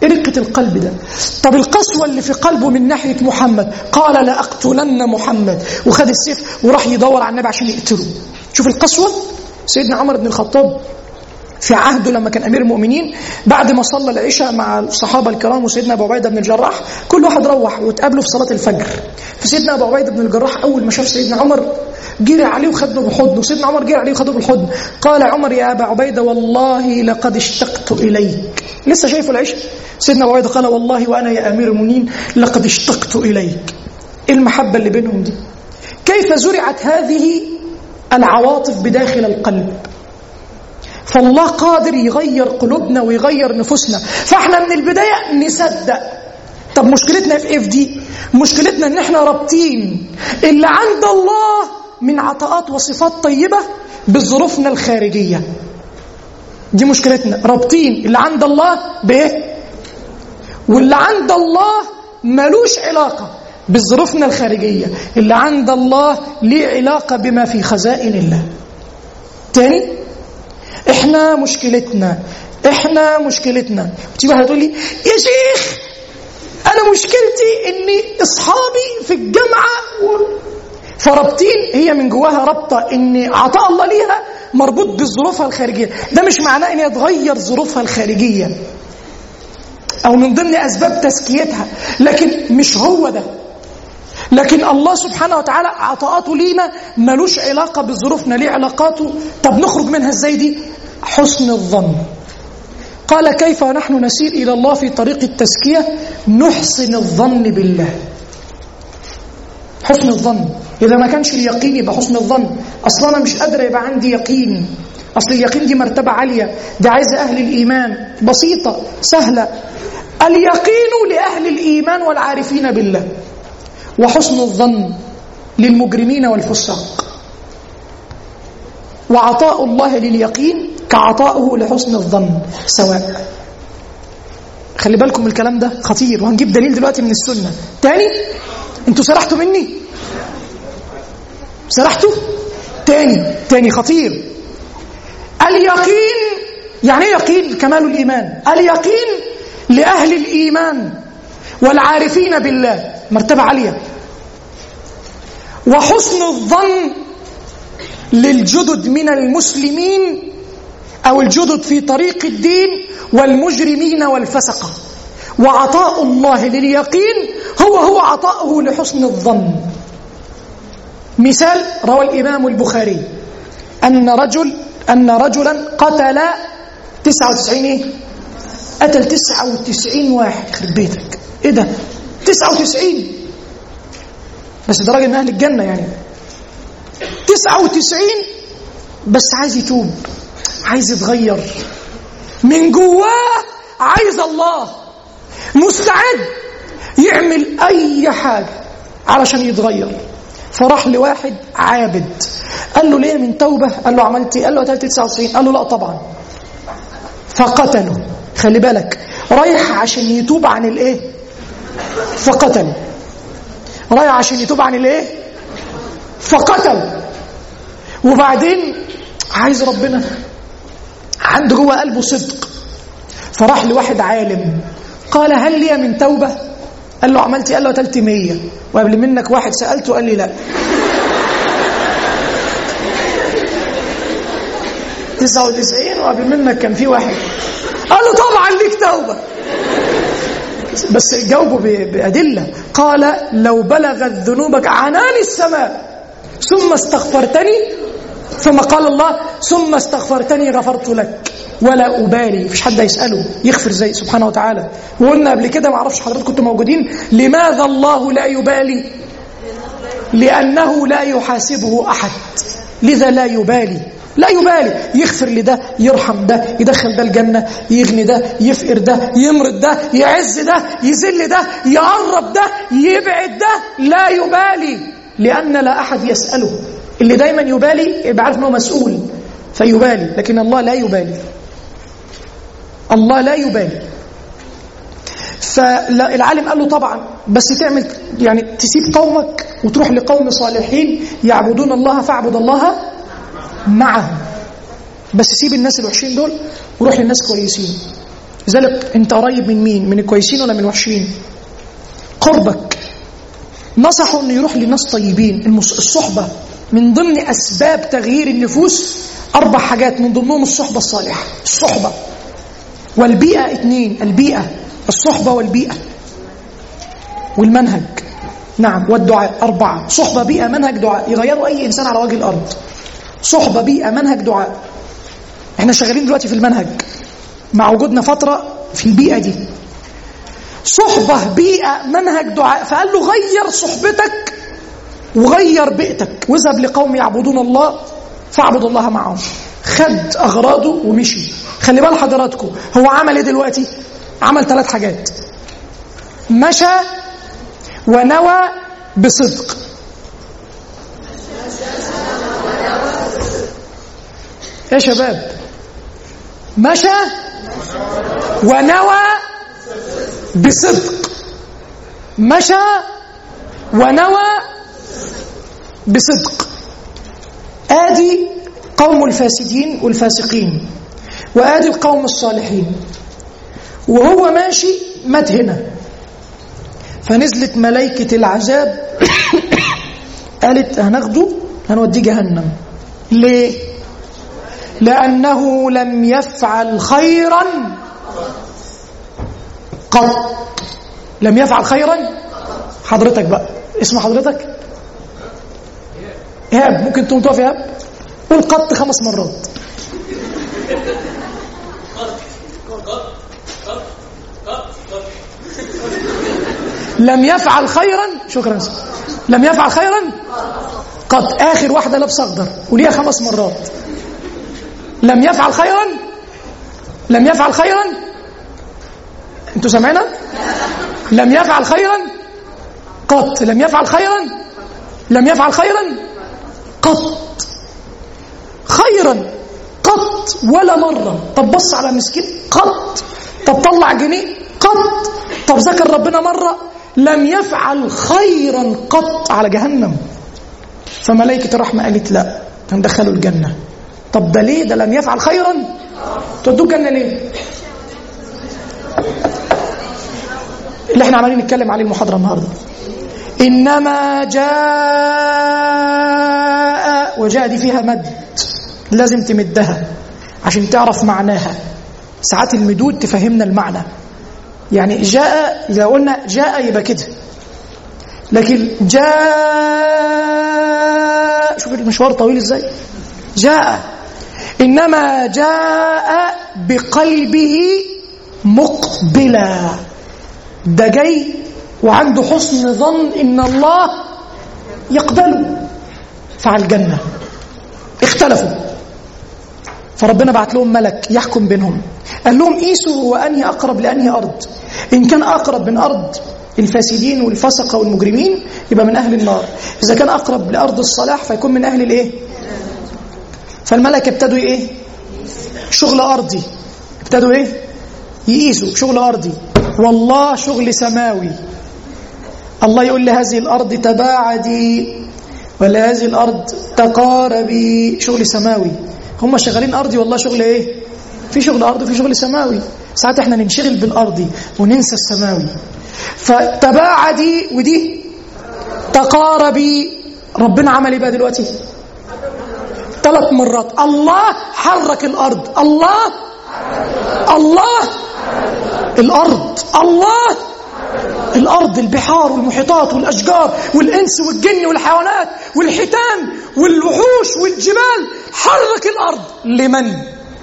ايه رقة القلب ده طب القسوة اللي في قلبه من ناحية محمد قال لأقتلن محمد وخد السيف وراح يدور على النبي عشان يقتله شوف القسوة سيدنا عمر بن الخطاب في عهده لما كان امير المؤمنين بعد ما صلى العشاء مع الصحابه الكرام وسيدنا ابو عبيده بن الجراح كل واحد روح واتقابلوا في صلاه الفجر فسيدنا ابو عبيده بن الجراح اول ما شاف سيدنا عمر جري عليه وخده بحضنه سيدنا عمر جري عليه وخده بالحضن قال عمر يا ابا عبيده والله لقد اشتقت اليك لسه شايفه العشاء سيدنا ابو عبيده قال والله وانا يا امير المؤمنين لقد اشتقت اليك ايه المحبه اللي بينهم دي كيف زرعت هذه العواطف بداخل القلب فالله قادر يغير قلوبنا ويغير نفوسنا فاحنا من البداية نصدق طب مشكلتنا في ايه في دي مشكلتنا ان احنا رابطين اللي عند الله من عطاءات وصفات طيبة بظروفنا الخارجية دي مشكلتنا رابطين اللي عند الله بايه واللي عند الله ملوش علاقة بظروفنا الخارجية اللي عند الله ليه علاقة بما في خزائن الله تاني احنا مشكلتنا احنا مشكلتنا وتيجي واحده تقول لي يا شيخ انا مشكلتي اني اصحابي في الجامعه و... فرابطين هي من جواها رابطه ان عطاء الله ليها مربوط بظروفها الخارجيه ده مش معناه ان هي تغير ظروفها الخارجيه او من ضمن اسباب تزكيتها لكن مش هو ده لكن الله سبحانه وتعالى عطاءاته لينا ملوش علاقه بظروفنا ليه علاقاته طب نخرج منها ازاي دي حسن الظن قال كيف ونحن نسير الى الله في طريق التزكيه نحسن الظن بالله حسن الظن اذا ما كانش اليقين يبقى حسن الظن اصلا انا مش قادر يبقى عندي يقين اصل اليقين دي مرتبه عاليه دي عايزه اهل الايمان بسيطه سهله اليقين لاهل الايمان والعارفين بالله وحسن الظن للمجرمين والفساق وعطاء الله لليقين كعطائه لحسن الظن سواء خلي بالكم الكلام ده خطير وهنجيب دليل دلوقتي من السنة تاني انتوا سرحتوا مني سرحتوا تاني تاني خطير اليقين يعني ايه يقين كمال الإيمان اليقين لأهل الإيمان والعارفين بالله مرتبة عالية وحسن الظن للجدد من المسلمين أو الجدد في طريق الدين والمجرمين والفسقة وعطاء الله لليقين هو هو عطاؤه لحسن الظن مثال روى الإمام البخاري أن رجل أن رجلا قتل 99 إيه؟ قتل 99 واحد يخرب بيتك إيه ده 99 بس ده راجل من أهل الجنة يعني 99 بس عايز يتوب عايز يتغير من جواه عايز الله مستعد يعمل أي حاجة علشان يتغير فراح لواحد عابد قال له ليه من توبة قال له عملت ايه قال له قتلت 99 قال له لا طبعا فقتله خلي بالك رايح عشان يتوب عن الايه فقتل رايح عشان يتوب عن الايه فقتل وبعدين عايز ربنا عنده جوه قلبه صدق فراح لواحد عالم قال هل لي من توبة قال له عملت قال له قتلت 100 وقبل منك واحد سألته قال لي لا 99 وقبل منك كان في واحد قال له طبعا ليك توبة بس جاوبه بأدلة قال لو بلغت ذنوبك عنان السماء ثم استغفرتني ثم قال الله ثم استغفرتني غفرت لك ولا أبالي مفيش حد يسأله يغفر زي سبحانه وتعالى وقلنا قبل كده ما اعرفش حضرتك كنتوا موجودين لماذا الله لا يبالي لأنه لا يحاسبه أحد لذا لا يبالي لا يبالي يغفر لده يرحم ده يدخل ده الجنة يغني ده يفقر ده يمرض ده يعز ده يذل ده يقرب ده يبعد ده لا يبالي لأن لا أحد يسأله اللي دايما يبالي يبقى عارف انه مسؤول فيبالي لكن الله لا يبالي الله لا يبالي فالعالم قال له طبعا بس تعمل يعني تسيب قومك وتروح لقوم صالحين يعبدون الله فاعبد الله معهم بس سيب الناس الوحشين دول وروح للناس كويسين لذلك انت قريب من مين من الكويسين ولا من الوحشين قربك نصحوا انه يروح لناس طيبين المس- الصحبه من ضمن اسباب تغيير النفوس اربع حاجات من ضمنهم الصحبه الصالحه الصحبه والبيئه اثنين البيئه الصحبه والبيئه والمنهج نعم والدعاء أربعة صحبة بيئة منهج دعاء يغيروا أي إنسان على وجه الأرض صحبة بيئة منهج دعاء احنا شغالين دلوقتي في المنهج مع وجودنا فترة في البيئة دي صحبة بيئة منهج دعاء فقال له غير صحبتك وغير بيئتك واذهب لقوم يعبدون الله فاعبد الله معهم خد أغراضه ومشي خلي بال حضراتكم هو عمل ايه دلوقتي عمل ثلاث حاجات مشى ونوى بصدق يا شباب مشى ونوى بصدق مشى ونوى بصدق ادي قوم الفاسدين والفاسقين وادي القوم الصالحين وهو ماشي مات هنا فنزلت ملائكة العذاب قالت هناخده هنوديه جهنم ليه؟ لأنه لم يفعل خيرا قط لم يفعل خيرا حضرتك بقى اسم حضرتك إيهاب ممكن تقوم تقف إيهاب قول قط خمس مرات لم يفعل خيرا شكرا سيدي. لم يفعل خيرا قط اخر واحده لابسه اخضر وليها خمس مرات لم يفعل خيرا لم يفعل خيرا انتوا سامعينها لم يفعل خيرا قط لم يفعل خيرا لم يفعل خيرا قط خيرا قط ولا مره طب بص على مسكين قط طب طلع جنيه قط طب ذكر ربنا مره لم يفعل خيرا قط على جهنم فملائكة الرحمة قالت لا هندخله الجنة طب ده ليه ده لم يفعل خيرا تودوه الجنة ليه اللي احنا عمالين نتكلم عليه المحاضرة النهاردة إنما جاء وجاء دي فيها مد لازم تمدها عشان تعرف معناها ساعات المدود تفهمنا المعنى يعني جاء إذا قلنا جاء يبقى كده لكن جاء شوف المشوار طويل ازاي جاء انما جاء بقلبه مقبلا ده جاي وعنده حسن ظن ان الله يقبله فعلى الجنه اختلفوا فربنا بعت لهم ملك يحكم بينهم قال لهم قيسوا هو انهي اقرب لانهي ارض ان كان اقرب من ارض الفاسدين والفسقه والمجرمين يبقى من اهل النار اذا كان اقرب لارض الصلاح فيكون من اهل الايه فالملك ابتدوا ايه شغل ارضي ابتدوا ايه يقيسوا شغل ارضي والله شغل سماوي الله يقول لهذه الارض تباعدي ولا هذه الارض تقاربي شغل سماوي هم شغالين ارضي والله شغل ايه في شغل ارضي وفي شغل سماوي ساعات احنا ننشغل بالارضي وننسى السماوي فتباعدي ودي تقاربي ربنا عمل ايه بقى دلوقتي ثلاث مرات الله حرك الارض الله الله الارض الله الارض البحار والمحيطات والاشجار والانس والجن والحيوانات والحيتان والوحوش والجبال حرك الارض لمن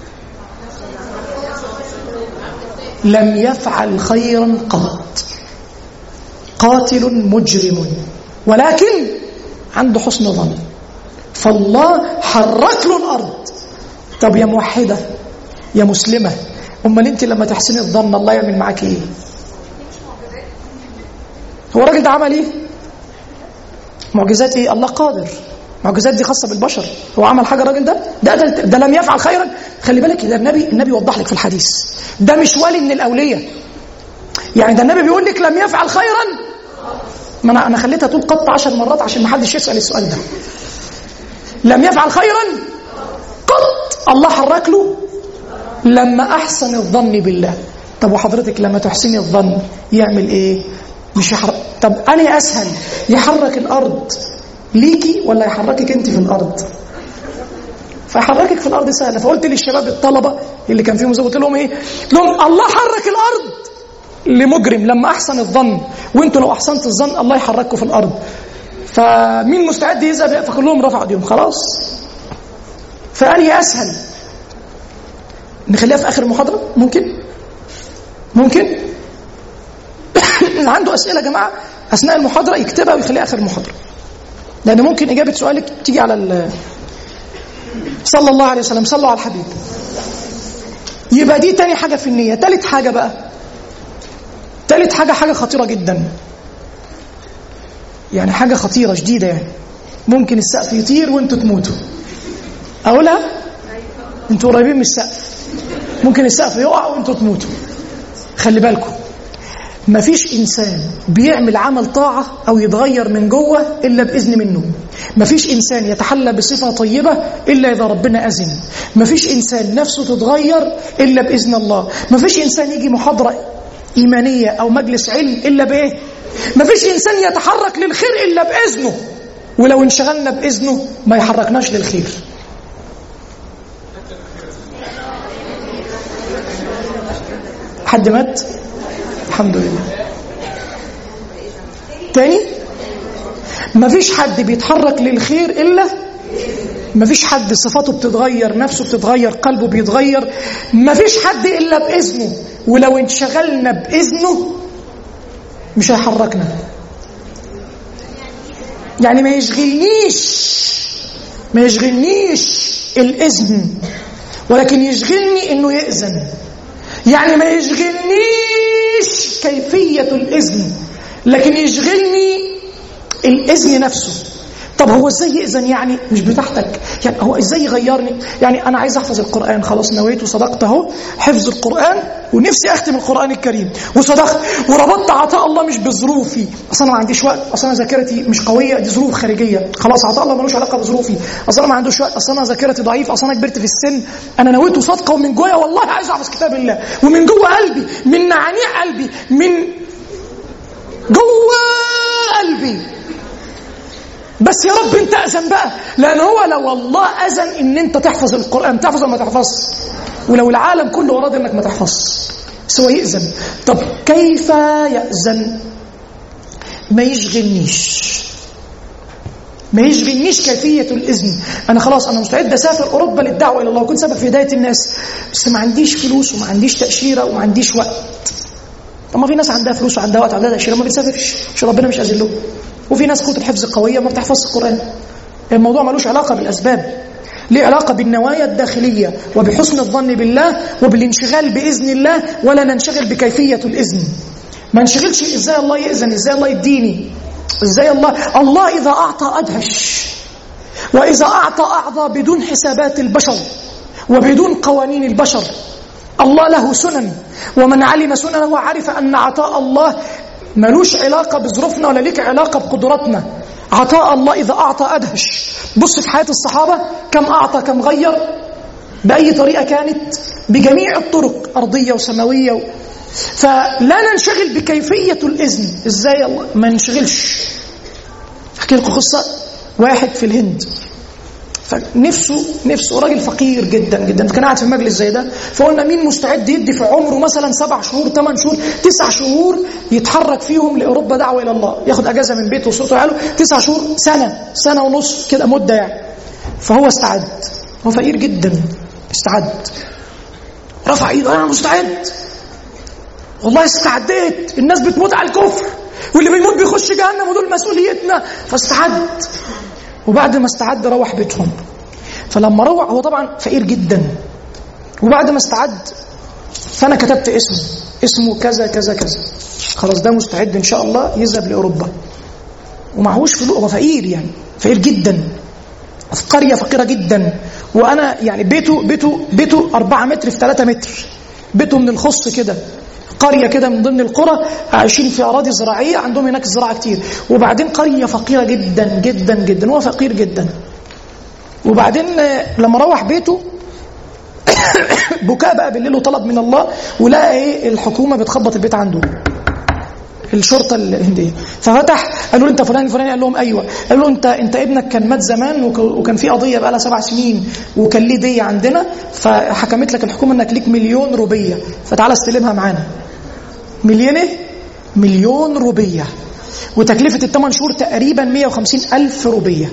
لم يفعل خيرا قط قاتل مجرم ولكن عنده حسن ظن فالله حرك له الارض طب يا موحده يا مسلمه امال انت لما تحسني الظن الله يعمل معاك ايه هو الراجل ده عمل ايه معجزات ايه الله قادر معجزات دي خاصه بالبشر هو عمل حاجه الراجل ده ده, ده ده لم يفعل خيرا خلي بالك ده النبي النبي وضح لك في الحديث ده مش ولي من الاولياء يعني ده النبي بيقول لك لم يفعل خيرا ما انا انا خليتها تقول قط عشر مرات عشان ما حدش يسال السؤال ده لم يفعل خيرا قط الله حرك له لما احسن الظن بالله طب وحضرتك لما تحسني الظن يعمل ايه مش يحرك طب اني اسهل يحرك الارض ليكي ولا يحركك انت في الارض فيحركك في الارض سهله فقلت للشباب الطلبه اللي كان فيهم زي قلت لهم ايه قلت لهم الله حرك الارض لمجرم لما احسن الظن وانتوا لو احسنت الظن الله يحرككم في الارض فمين مستعد يذهب فكلهم رفعوا ايديهم خلاص فاني اسهل نخليها في اخر المحاضره ممكن ممكن اللي عنده اسئله يا جماعه اثناء المحاضره يكتبها ويخليها اخر المحاضره لان ممكن اجابه سؤالك تيجي على ال صلى الله عليه وسلم صلوا على الحبيب يبقى دي تاني حاجه في النيه تالت حاجه بقى تالت حاجه حاجه خطيره جدا يعني حاجه خطيره شديده يعني ممكن السقف يطير وانتوا تموتوا اقولها انتوا قريبين من السقف ممكن السقف يقع وانتوا تموتوا خلي بالكم مفيش انسان بيعمل عمل طاعه او يتغير من جوه الا باذن منه مفيش انسان يتحلى بصفه طيبه الا اذا ربنا اذن مفيش انسان نفسه تتغير الا باذن الله مفيش انسان يجي محاضره ايمانيه او مجلس علم الا بايه مفيش انسان يتحرك للخير الا باذنه ولو انشغلنا باذنه ما يحركناش للخير حد مات الحمد لله تاني مفيش حد بيتحرك للخير الا مفيش حد صفاته بتتغير نفسه بتتغير قلبه بيتغير مفيش حد الا باذنه ولو انشغلنا باذنه مش هيحركنا يعني ما يشغلنيش ما يشغلنيش الاذن ولكن يشغلني انه يأذن يعني ما يشغلنيش كيفية الإذن لكن يشغلني الإذن نفسه طب هو ازاي يأذن يعني مش بتاعتك يعني هو ازاي يغيرني يعني انا عايز احفظ القرآن خلاص نويت وصدقت اهو حفظ القرآن ونفسي اختم القرآن الكريم وصدقت وربطت عطاء الله مش بظروفي اصل انا ما عنديش وقت اصل انا ذاكرتي مش قويه دي ظروف خارجيه خلاص عطاء الله ملوش علاقه بظروفي اصل انا ما عنديش وقت اصل انا ذاكرتي ضعيف اصل انا كبرت في السن انا نويت وصادقه ومن جوايا والله عايز احفظ كتاب الله ومن جوه قلبي من معانيع قلبي من جوه قلبي بس يا رب انت اذن بقى لان هو لو الله اذن ان انت تحفظ القران تحفظ ولا ما تحفظش ولو العالم كله اراد انك ما تحفظش سوى يأذن طب كيف يأذن ما يشغلنيش ما يشغلنيش كيفية الإذن أنا خلاص أنا مستعد أسافر أوروبا للدعوة إلى الله وكنت سبب في هداية الناس بس ما عنديش فلوس وما عنديش تأشيرة وما عنديش وقت طب ما في ناس عندها فلوس وعندها وقت وعندها تأشيرة ما بتسافرش عشان ربنا مش أذن لهم وفي ناس قوة الحفظ قوية ما بتحفظش القرآن الموضوع ملوش علاقة بالأسباب ليه علاقة بالنوايا الداخلية وبحسن الظن بالله وبالانشغال بإذن الله ولا ننشغل بكيفية الإذن ما نشغلش إزاي الله يأذن إزاي الله يديني إزاي الله الله إذا أعطى أدهش وإذا أعطى أعطى بدون حسابات البشر وبدون قوانين البشر الله له سنن ومن علم سننه عرف أن عطاء الله ملوش علاقة بظروفنا ولا ليك علاقة بقدراتنا عطاء الله إذا أعطى أدهش بص في حياة الصحابة كم أعطى كم غير بأي طريقة كانت بجميع الطرق أرضية وسماوية و... فلا ننشغل بكيفية الإذن إزاي الله ما ننشغلش أحكي لكم قصة واحد في الهند فنفسه نفسه راجل فقير جدا جدا كان قاعد في مجلس زي ده فقلنا مين مستعد يدي في عمره مثلا سبع شهور ثمان شهور تسع شهور يتحرك فيهم لاوروبا دعوه الى الله ياخد اجازه من بيته وصوته عياله تسع شهور سنه سنه ونص كده مده يعني فهو استعد هو فقير جدا استعد رفع ايده انا مستعد والله استعديت الناس بتموت على الكفر واللي بيموت بيخش جهنم ودول مسؤوليتنا فاستعد وبعد ما استعد روح بيتهم فلما روح هو طبعا فقير جدا وبعد ما استعد فانا كتبت اسمه اسمه كذا كذا كذا خلاص ده مستعد ان شاء الله يذهب لاوروبا ومعهوش فلوس هو فقير يعني فقير جدا في قريه فقيره جدا وانا يعني بيته بيته بيته 4 متر في 3 متر بيته من الخص كده قريه كده من ضمن القرى عايشين في اراضي زراعيه عندهم هناك زراعه كتير وبعدين قريه فقيره جدا جدا جدا هو فقير جدا وبعدين لما روح بيته بكاء بقى بالليل وطلب من الله ولقى ايه الحكومه بتخبط البيت عنده الشرطه الهنديه ففتح قالوا له انت فلان الفلاني قال لهم ايوه قال له انت انت ابنك كان مات زمان وك- وكان في قضيه بقى لها سبع سنين وكان ليه ديه عندنا فحكمت لك الحكومه انك ليك مليون روبيه فتعالى استلمها معانا مليون ايه؟ مليون روبيه وتكلفه الثمان شهور تقريبا 150 الف روبيه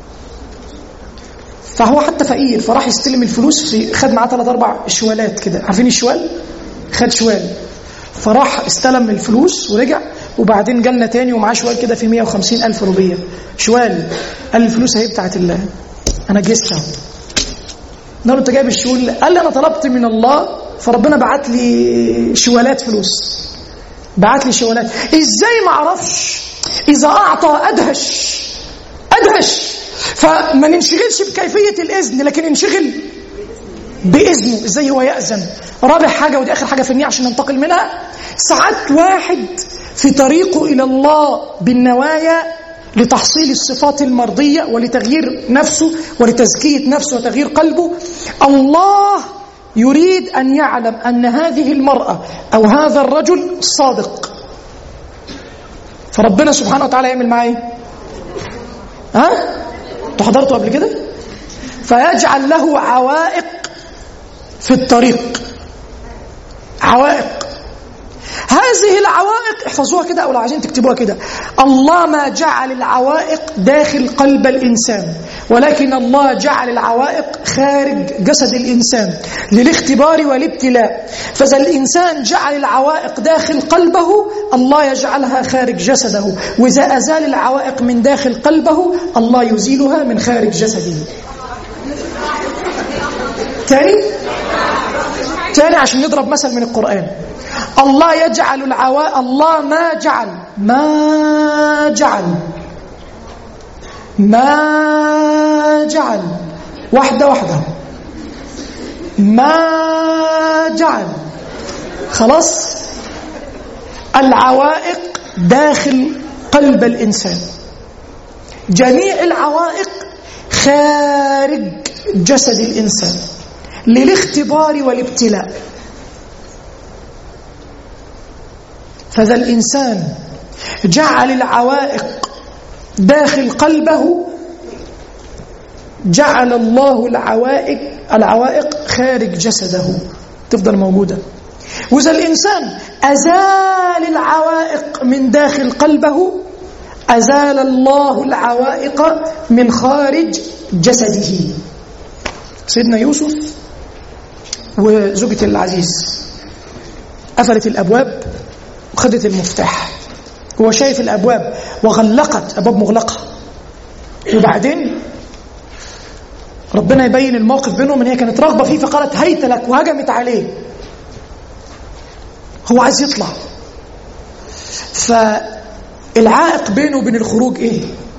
فهو حتى فقير فراح يستلم الفلوس في خد معاه ثلاث اربع شوالات كده عارفين الشوال؟ خد شوال فراح استلم الفلوس ورجع وبعدين جالنا تاني ومعاه شوال كده في 150 الف روبيه شوال قال لي الفلوس اهي بتاعت الله انا جسها قال له انت جايب الشوال قال لي انا طلبت من الله فربنا بعت لي شوالات فلوس بعت لي شوالات ازاي ما اعرفش اذا اعطى ادهش ادهش فما ننشغلش بكيفيه الاذن لكن ننشغل باذنه ازاي هو ياذن رابع حاجه ودي اخر حاجه في النية عشان ننتقل منها ساعات واحد في طريقه الى الله بالنوايا لتحصيل الصفات المرضيه ولتغيير نفسه ولتزكيه نفسه وتغيير قلبه الله يريد ان يعلم ان هذه المراه او هذا الرجل صادق فربنا سبحانه وتعالى يعمل معاه ايه؟ ها؟ انتوا حضرتوا قبل كده؟ فيجعل له عوائق في الطريق عوائق هذه العوائق احفظوها كده او لو عايزين تكتبوها كده الله ما جعل العوائق داخل قلب الانسان ولكن الله جعل العوائق خارج جسد الانسان للاختبار والابتلاء فاذا الانسان جعل العوائق داخل قلبه الله يجعلها خارج جسده واذا ازال العوائق من داخل قلبه الله يزيلها من خارج جسده تاني تاني عشان نضرب مثل من القرآن الله يجعل العوائق الله ما جعل ما جعل ما جعل واحدة واحدة ما جعل خلاص العوائق داخل قلب الإنسان جميع العوائق خارج جسد الإنسان للاختبار والابتلاء فذا الإنسان جعل العوائق داخل قلبه جعل الله العوائق العوائق خارج جسده تفضل موجودة وإذا الإنسان أزال العوائق من داخل قلبه أزال الله العوائق من خارج جسده سيدنا يوسف وزوجة العزيز قفلت الأبواب وخدت المفتاح هو شايف الأبواب وغلقت أبواب مغلقة وبعدين ربنا يبين الموقف بينهم ان هي كانت راغبه فيه فقالت هيت لك وهجمت عليه هو عايز يطلع فالعائق بينه وبين الخروج ايه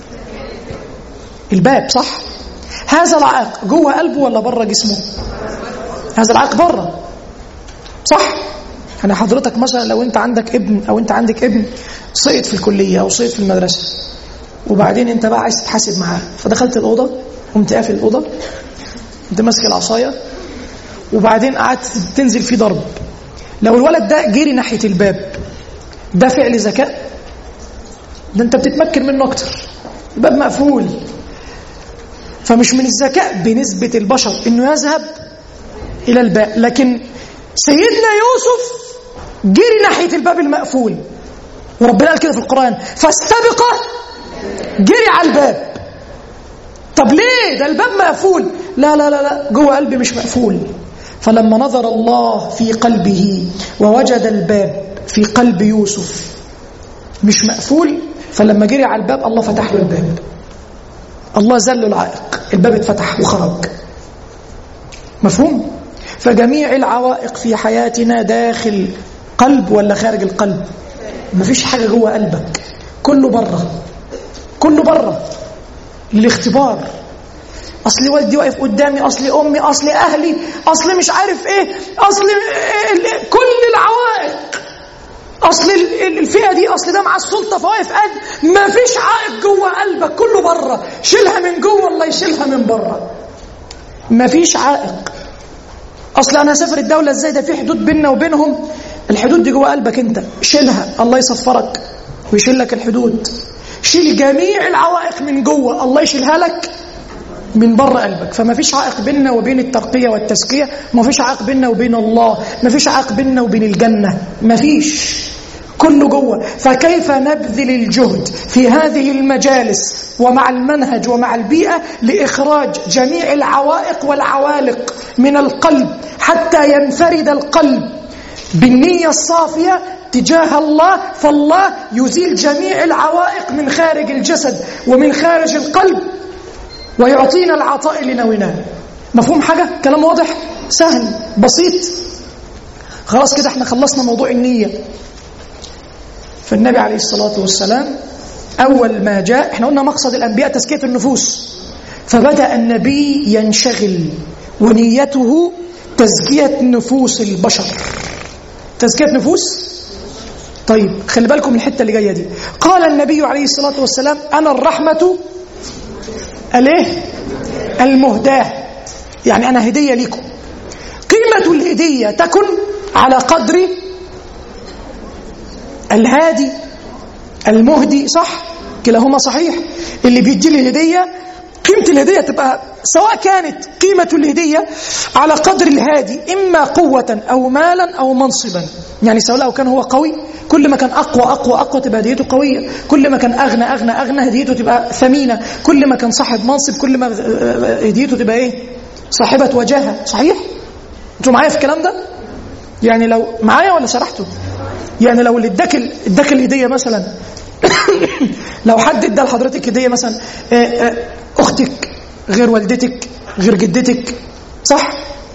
الباب صح هذا العائق جوه قلبه ولا بره جسمه هذا العائق بره صح يعني حضرتك مثلا لو انت عندك ابن او انت عندك ابن سقط في الكليه او سقط في المدرسه وبعدين انت بقى عايز تتحاسب معاه فدخلت الاوضه قمت قافل الاوضه انت ماسك العصايه وبعدين قعدت تنزل فيه ضرب لو الولد ده جري ناحيه الباب ده فعل ذكاء ده انت بتتمكن منه اكتر الباب مقفول فمش من الذكاء بنسبه البشر انه يذهب الى الباب لكن سيدنا يوسف جري ناحيه الباب المقفول وربنا قال كده في القران فاستبق جري على الباب طب ليه ده الباب مقفول لا لا لا لا جوه قلبي مش مقفول فلما نظر الله في قلبه ووجد الباب في قلب يوسف مش مقفول فلما جري على الباب الله فتح له الباب الله زل العائق الباب اتفتح وخرج مفهوم فجميع العوائق في حياتنا داخل قلب ولا خارج القلب مفيش حاجه جوه قلبك كله بره كله بره للاختبار اصل والدي واقف قدامي اصل امي اصل اهلي اصل مش عارف ايه اصل ال- كل العوائق اصل ال- الفئه دي اصل ده مع السلطه فواقف قد ما فيش عائق جوه قلبك كله بره شيلها من جوه الله يشيلها من بره ما فيش عائق اصل انا هسافر الدوله ازاي ده في حدود بيننا وبينهم الحدود دي جوه قلبك انت شيلها الله يصفرك ويشيل لك الحدود شيل جميع العوائق من جوه الله يشيلها لك من بره قلبك فما فيش عائق بيننا وبين الترقيه والتزكيه ما فيش عائق بيننا وبين الله ما فيش عائق بيننا وبين الجنه ما فيش كله جوه فكيف نبذل الجهد في هذه المجالس ومع المنهج ومع البيئة لإخراج جميع العوائق والعوالق من القلب حتى ينفرد القلب بالنية الصافية تجاه الله فالله يزيل جميع العوائق من خارج الجسد ومن خارج القلب ويعطينا العطاء لنويناه مفهوم حاجة؟ كلام واضح؟ سهل بسيط خلاص كده احنا خلصنا موضوع النية فالنبي عليه الصلاة والسلام أول ما جاء احنا قلنا مقصد الأنبياء تزكية النفوس فبدأ النبي ينشغل ونيته تزكية نفوس البشر تزكية نفوس طيب خلي بالكم من الحتة اللي جاية دي قال النبي عليه الصلاة والسلام أنا الرحمة الايه المهداة يعني أنا هدية لكم قيمة الهدية تكن على قدر الهادي المهدي صح كلاهما صحيح اللي بيدي لي الهديه قيمه الهديه تبقى سواء كانت قيمه الهديه على قدر الهادي اما قوه او مالا او منصبا يعني سواء لو كان هو قوي كل ما كان اقوى اقوى اقوى تبقى هديته قويه كل ما كان اغنى اغنى اغنى هديته تبقى ثمينه كل ما كان صاحب منصب كل ما هديته تبقى ايه صاحبه وجاهه صحيح انتوا معايا في الكلام ده يعني لو معايا ولا سرحتوا يعني لو اللي اداك اداك الهديه مثلا لو حد ادى لحضرتك هديه مثلا اختك غير والدتك غير جدتك صح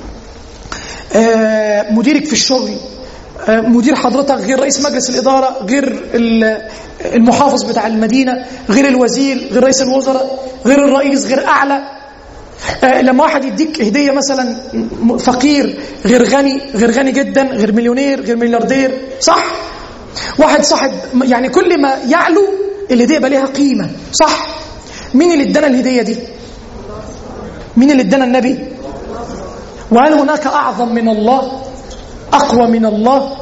مديرك في الشغل مدير حضرتك غير رئيس مجلس الإدارة غير المحافظ بتاع المدينة غير الوزير غير رئيس الوزراء غير الرئيس غير أعلى لما واحد يديك هدية مثلا فقير غير غني غير غني جدا غير مليونير غير ملياردير صح واحد صاحب يعني كل ما يعلو الهدية يبقى ليها قيمة صح مين اللي ادانا الهدية دي مين اللي ادانا النبي وهل هناك أعظم من الله أقوى من الله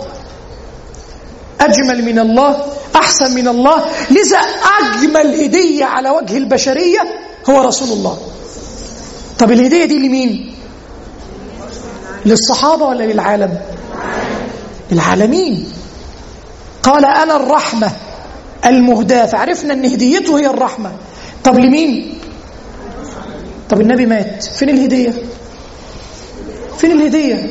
أجمل من الله أحسن من الله لذا أجمل هدية على وجه البشرية هو رسول الله طب الهدية دي لمين للصحابة ولا للعالم العالمين قال أنا الرحمة المهداة فعرفنا أن هديته هي الرحمة طب لمين طب النبي مات فين الهدية فين الهدية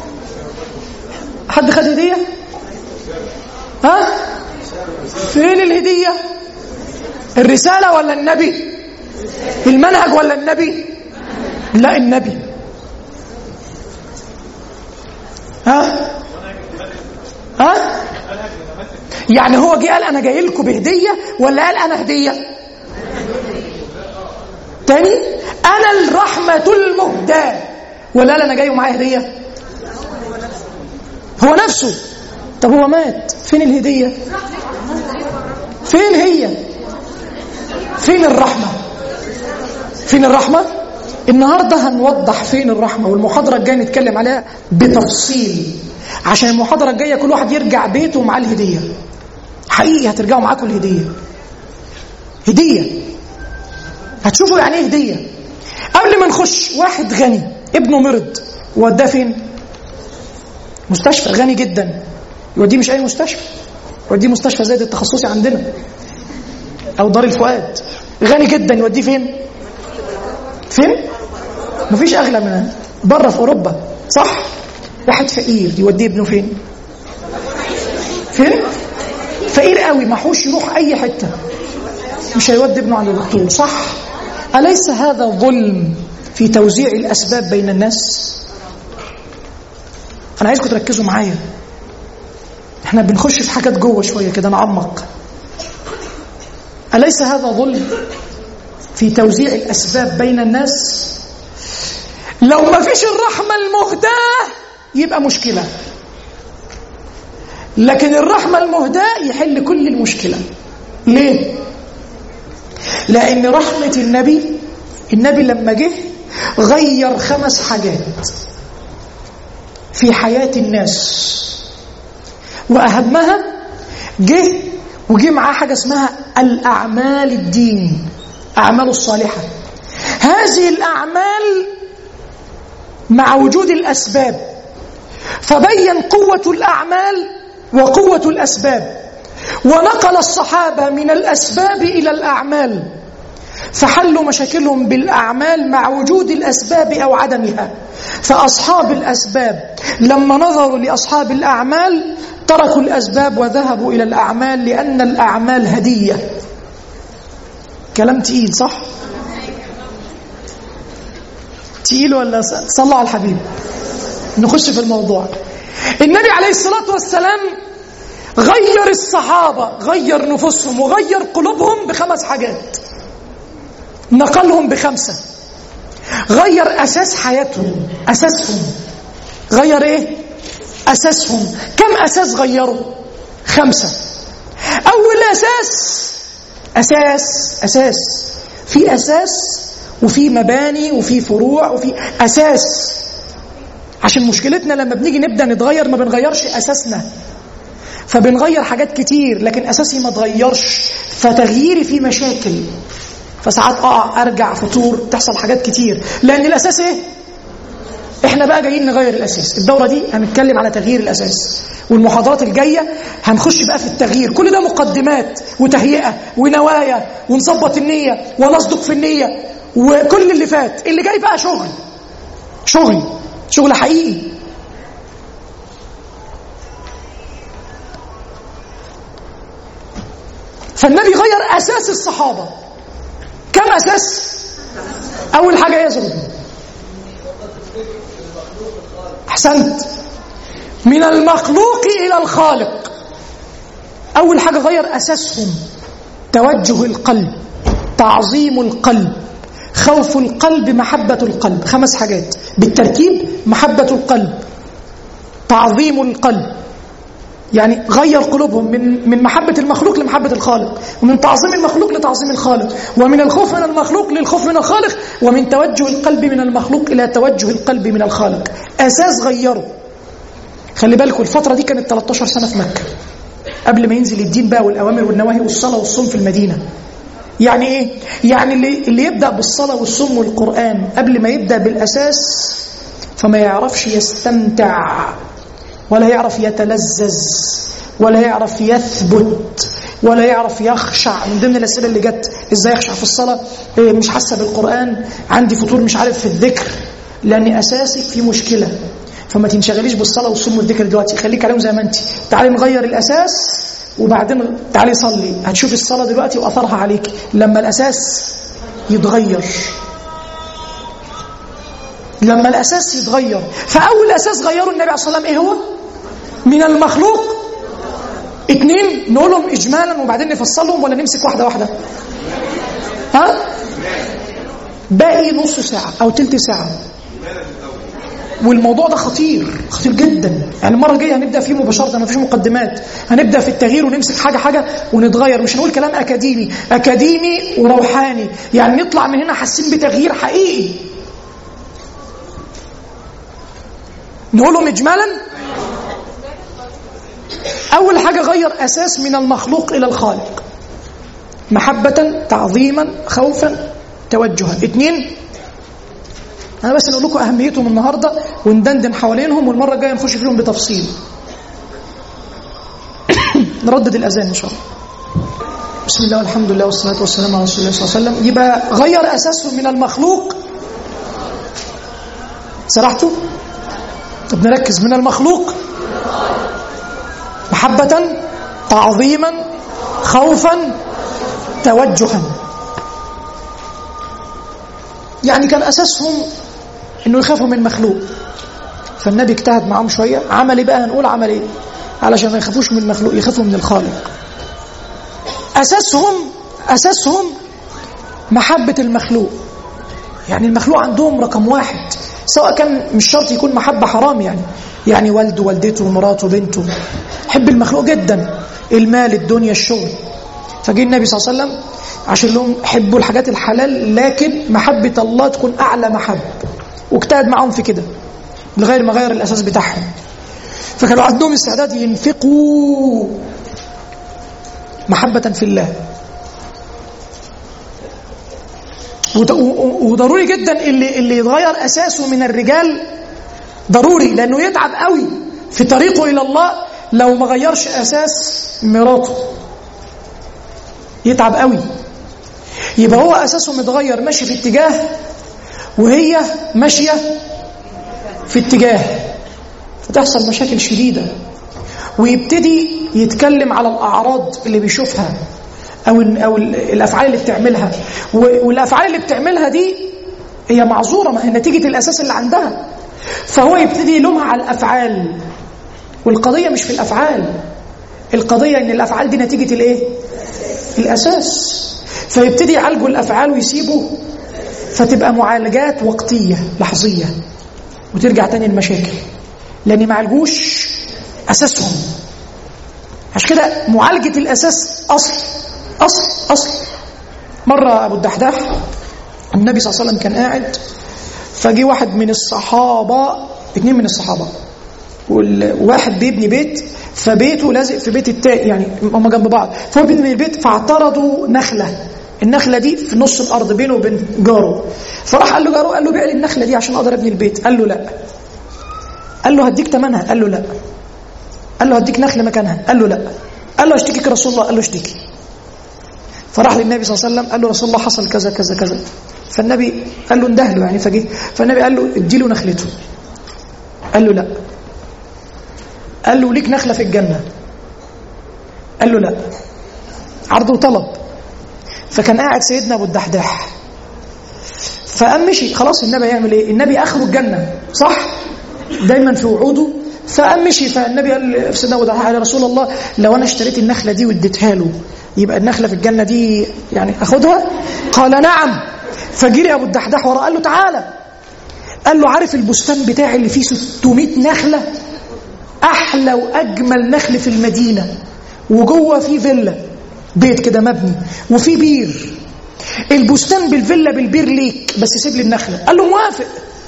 حد خد هدية ها فين الهدية الرسالة ولا النبي المنهج ولا النبي لا النبي ها ها يعني هو جه قال انا جاي لكم بهديه ولا قال انا هديه تاني انا الرحمه المهداه ولا قال انا جاي ومعايا هديه هو نفسه طب هو مات فين الهديه فين هي فين الرحمه فين الرحمه النهارده هنوضح فين الرحمه والمحاضره الجايه نتكلم عليها بتفصيل عشان المحاضره الجايه كل واحد يرجع بيته ومعاه الهديه حقيقي هترجعوا معاكم الهديه هديه هتشوفوا يعني ايه هديه قبل ما نخش واحد غني ابنه مرض وداه فين مستشفى غني جدا يوديه مش اي مستشفى يوديه مستشفى زايد التخصصي عندنا او دار الفؤاد غني جدا يوديه فين فين مفيش اغلى من بره في اوروبا صح واحد فقير يوديه ابنه فين فين فقير قوي محوش يروح اي حته مش هيودي ابنه عند الدكتور صح اليس هذا ظلم في توزيع الاسباب بين الناس انا عايزكم تركزوا معايا احنا بنخش في حاجات جوه شويه كده نعمق اليس هذا ظلم في توزيع الاسباب بين الناس لو ما فيش الرحمه المهداه يبقى مشكله لكن الرحمه المهداه يحل كل المشكله ليه لان رحمه النبي النبي لما جه غير خمس حاجات في حياة الناس وأهمها جه وجه معاه حاجة اسمها الأعمال الدين أعمال الصالحة هذه الأعمال مع وجود الأسباب فبين قوة الأعمال وقوة الأسباب ونقل الصحابة من الأسباب إلى الأعمال فحلوا مشاكلهم بالأعمال مع وجود الأسباب أو عدمها فأصحاب الأسباب لما نظروا لأصحاب الأعمال تركوا الأسباب وذهبوا إلى الأعمال لأن الأعمال هدية كلام تقيل صح؟ تقيل ولا صلوا على الحبيب نخش في الموضوع النبي عليه الصلاة والسلام غير الصحابة غير نفوسهم وغير قلوبهم بخمس حاجات نقلهم بخمسة غير أساس حياتهم أساسهم غير إيه؟ أساسهم كم أساس غيروا؟ خمسة أول أساس أساس أساس في أساس وفي مباني وفي فروع وفي أساس عشان مشكلتنا لما بنيجي نبدأ نتغير ما بنغيرش أساسنا فبنغير حاجات كتير لكن أساسي ما تغيرش فتغييري فيه مشاكل فساعات اقع ارجع فطور تحصل حاجات كتير لان الاساس ايه احنا بقى جايين نغير الاساس الدوره دي هنتكلم على تغيير الاساس والمحاضرات الجايه هنخش بقى في التغيير كل ده مقدمات وتهيئه ونوايا ونظبط النيه ونصدق في النيه وكل اللي فات اللي جاي بقى شغل شغل شغل حقيقي فالنبي غير اساس الصحابه كم أساس أول حاجة إيه يا زوجي أحسنت من المخلوق إلى الخالق أول حاجة غير أساسهم توجه القلب تعظيم القلب خوف القلب محبة القلب خمس حاجات بالتركيب محبة القلب تعظيم القلب يعني غير قلوبهم من من محبة المخلوق لمحبة الخالق ومن تعظيم المخلوق لتعظيم الخالق ومن الخوف من المخلوق للخوف من الخالق ومن توجه القلب من المخلوق إلى توجه القلب من الخالق أساس غيره خلي بالكم الفترة دي كانت 13 سنة في مكة قبل ما ينزل الدين بقى والأوامر والنواهي والصلاة والصوم في المدينة يعني إيه؟ يعني اللي, اللي يبدأ بالصلاة والصوم والقرآن قبل ما يبدأ بالأساس فما يعرفش يستمتع ولا يعرف يتلذذ ولا يعرف يثبت ولا يعرف يخشع من ضمن الاسئله اللي جت ازاي اخشع في الصلاه إيه مش حاسه بالقران عندي فطور مش عارف في الذكر لان اساسك في مشكله فما تنشغليش بالصلاه والصوم والذكر دلوقتي خليك عليهم زي ما انت تعالي نغير الاساس وبعدين تعالي صلي هتشوفي الصلاه دلوقتي واثرها عليك لما الاساس يتغير لما الاساس يتغير فاول اساس غيره النبي عليه الصلاه والسلام ايه هو من المخلوق اتنين نقولهم اجمالا وبعدين نفصلهم ولا نمسك واحده واحده ها باقي نص ساعه او تلت ساعه والموضوع ده خطير خطير جدا يعني المره الجايه هنبدا فيه مباشره ما فيش مقدمات هنبدا في التغيير ونمسك حاجه حاجه ونتغير مش هنقول كلام اكاديمي اكاديمي وروحاني يعني نطلع من هنا حاسين بتغيير حقيقي نقولهم اجمالا اول حاجه غير اساس من المخلوق الى الخالق محبه تعظيما خوفا توجها اثنين انا بس نقول لكم اهميتهم النهارده وندندن حوالينهم والمره الجايه نخش فيهم بتفصيل نردد الاذان ان شاء الله بسم الله والحمد لله والصلاه والسلام على رسول الله صلى الله عليه وسلم يبقى غير اساسهم من المخلوق سرحتوا طب نركز من المخلوق محبة تعظيما خوفا توجها يعني كان أساسهم أنه يخافوا من مخلوق فالنبي اجتهد معاهم شوية عمل ايه بقى هنقول عمل ايه علشان ما يخافوش من المخلوق يخافوا من الخالق أساسهم أساسهم محبة المخلوق يعني المخلوق عندهم رقم واحد سواء كان مش شرط يكون محبة حرام يعني يعني والده والدته مراته بنته حب المخلوق جدا المال الدنيا الشغل فجي النبي صلى الله عليه وسلم عشان لهم حبوا الحاجات الحلال لكن محبة الله تكون أعلى محب واجتهد معاهم في كده لغايه ما غير الاساس بتاعهم فكانوا عندهم استعداد ينفقوا محبه في الله وت- و- و- وضروري جدا اللي اللي يتغير اساسه من الرجال ضروري لانه يتعب قوي في طريقه الى الله لو ما غيرش اساس مراته يتعب قوي يبقى هو اساسه متغير ماشي في اتجاه وهي ماشيه في اتجاه فتحصل مشاكل شديده ويبتدي يتكلم على الاعراض اللي بيشوفها او ال- او ال- الافعال اللي بتعملها و- والافعال اللي بتعملها دي هي معذوره ما هي نتيجه الاساس اللي عندها فهو يبتدي يلومها على الافعال والقضيه مش في الافعال القضيه ان الافعال دي نتيجه الايه الاساس فيبتدي يعالجوا الافعال ويسيبوا فتبقى معالجات وقتيه لحظيه وترجع تاني المشاكل لان ما عالجوش اساسهم عشان كده معالجه الاساس اصل اصل اصل مره ابو الدحداح النبي صلى الله عليه وسلم كان قاعد فجي واحد من الصحابه اتنين من الصحابه وواحد بيبني بيت فبيته لازق في بيت التاني يعني هم جنب بعض فهو بيبني البيت فاعترضوا نخله النخله دي في نص الارض بينه وبين جاره فراح قال له جاره قال له بيع لي النخله دي عشان اقدر ابني البيت قال له لا قال له هديك ثمنها قال له لا قال له هديك نخل مكانها قال له لا قال له اشتكيك رسول الله قال له اشتكي فراح للنبي صلى الله عليه وسلم قال له رسول الله حصل كذا كذا كذا فالنبي قال له انده له يعني فجه فالنبي قال له اديله نخلته قال له لا قال له ليك نخله في الجنه قال له لا عرض وطلب فكان قاعد سيدنا ابو الدحداح فقام مشي خلاص النبي يعمل ايه النبي اخره الجنه صح دايما في وعوده فقام مشي فالنبي قال لسيدنا ابو الدحداح يا رسول الله لو انا اشتريت النخله دي واديتها له يبقى النخله في الجنه دي يعني اخدها قال نعم فجري ابو الدحداح وراه قال له تعالى قال له عارف البستان بتاعي اللي فيه 600 نخله احلى واجمل نخل في المدينه وجوه فيه فيلا بيت كده مبني وفيه بير البستان بالفيلا بالبير ليك بس سيب لي النخله قال له موافق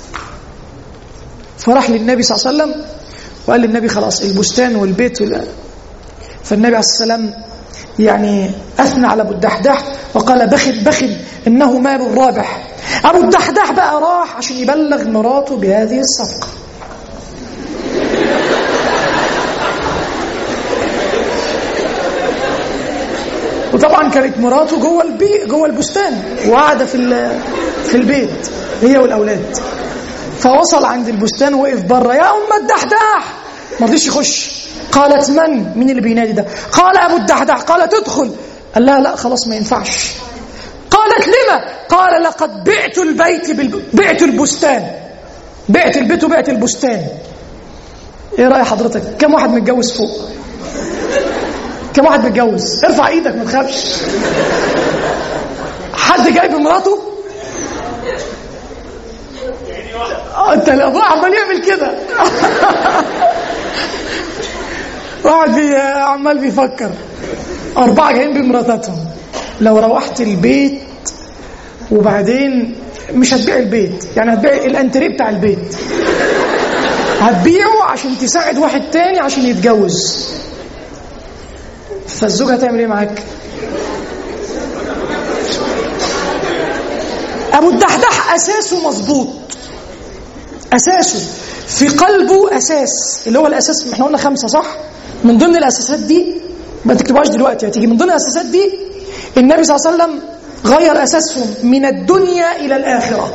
فراح للنبي صلى الله عليه وسلم وقال للنبي خلاص البستان والبيت وال... فالنبي عليه السلام يعني اثنى على ابو الدحداح وقال بخل بخل انه مال رابح ابو الدحداح بقى راح عشان يبلغ مراته بهذه الصفقه وطبعا كانت مراته جوه البي جوه البستان وقاعده في ال- في البيت هي والاولاد فوصل عند البستان وقف بره يا ام الدحداح ما رضيش يخش قالت من مين اللي بينادي ده قال ابو الدحداح قالت ادخل قال لها لا خلاص ما ينفعش قالت لما قال لقد بعت البيت بالب... بعت البستان بعت البيت وبعت البستان ايه راي حضرتك كم واحد متجوز فوق كم واحد متجوز ارفع ايدك ما تخافش حد جايب مراته آه، انت الابوه عمال يعمل كده واحد بي عمال بيفكر أربعة جايين بمراتاتهم لو روحت البيت وبعدين مش هتبيع البيت يعني هتبيع الانتريه بتاع البيت هتبيعه عشان تساعد واحد تاني عشان يتجوز فالزوجة هتعمل ايه معاك ابو الدحداح اساسه مظبوط اساسه في قلبه اساس اللي هو الاساس احنا قلنا خمسه صح من ضمن الاساسات دي ما تكتبوهاش دلوقتي هتيجي من ضمن الاساسات دي النبي صلى الله عليه وسلم غير اساسهم من الدنيا الى الاخره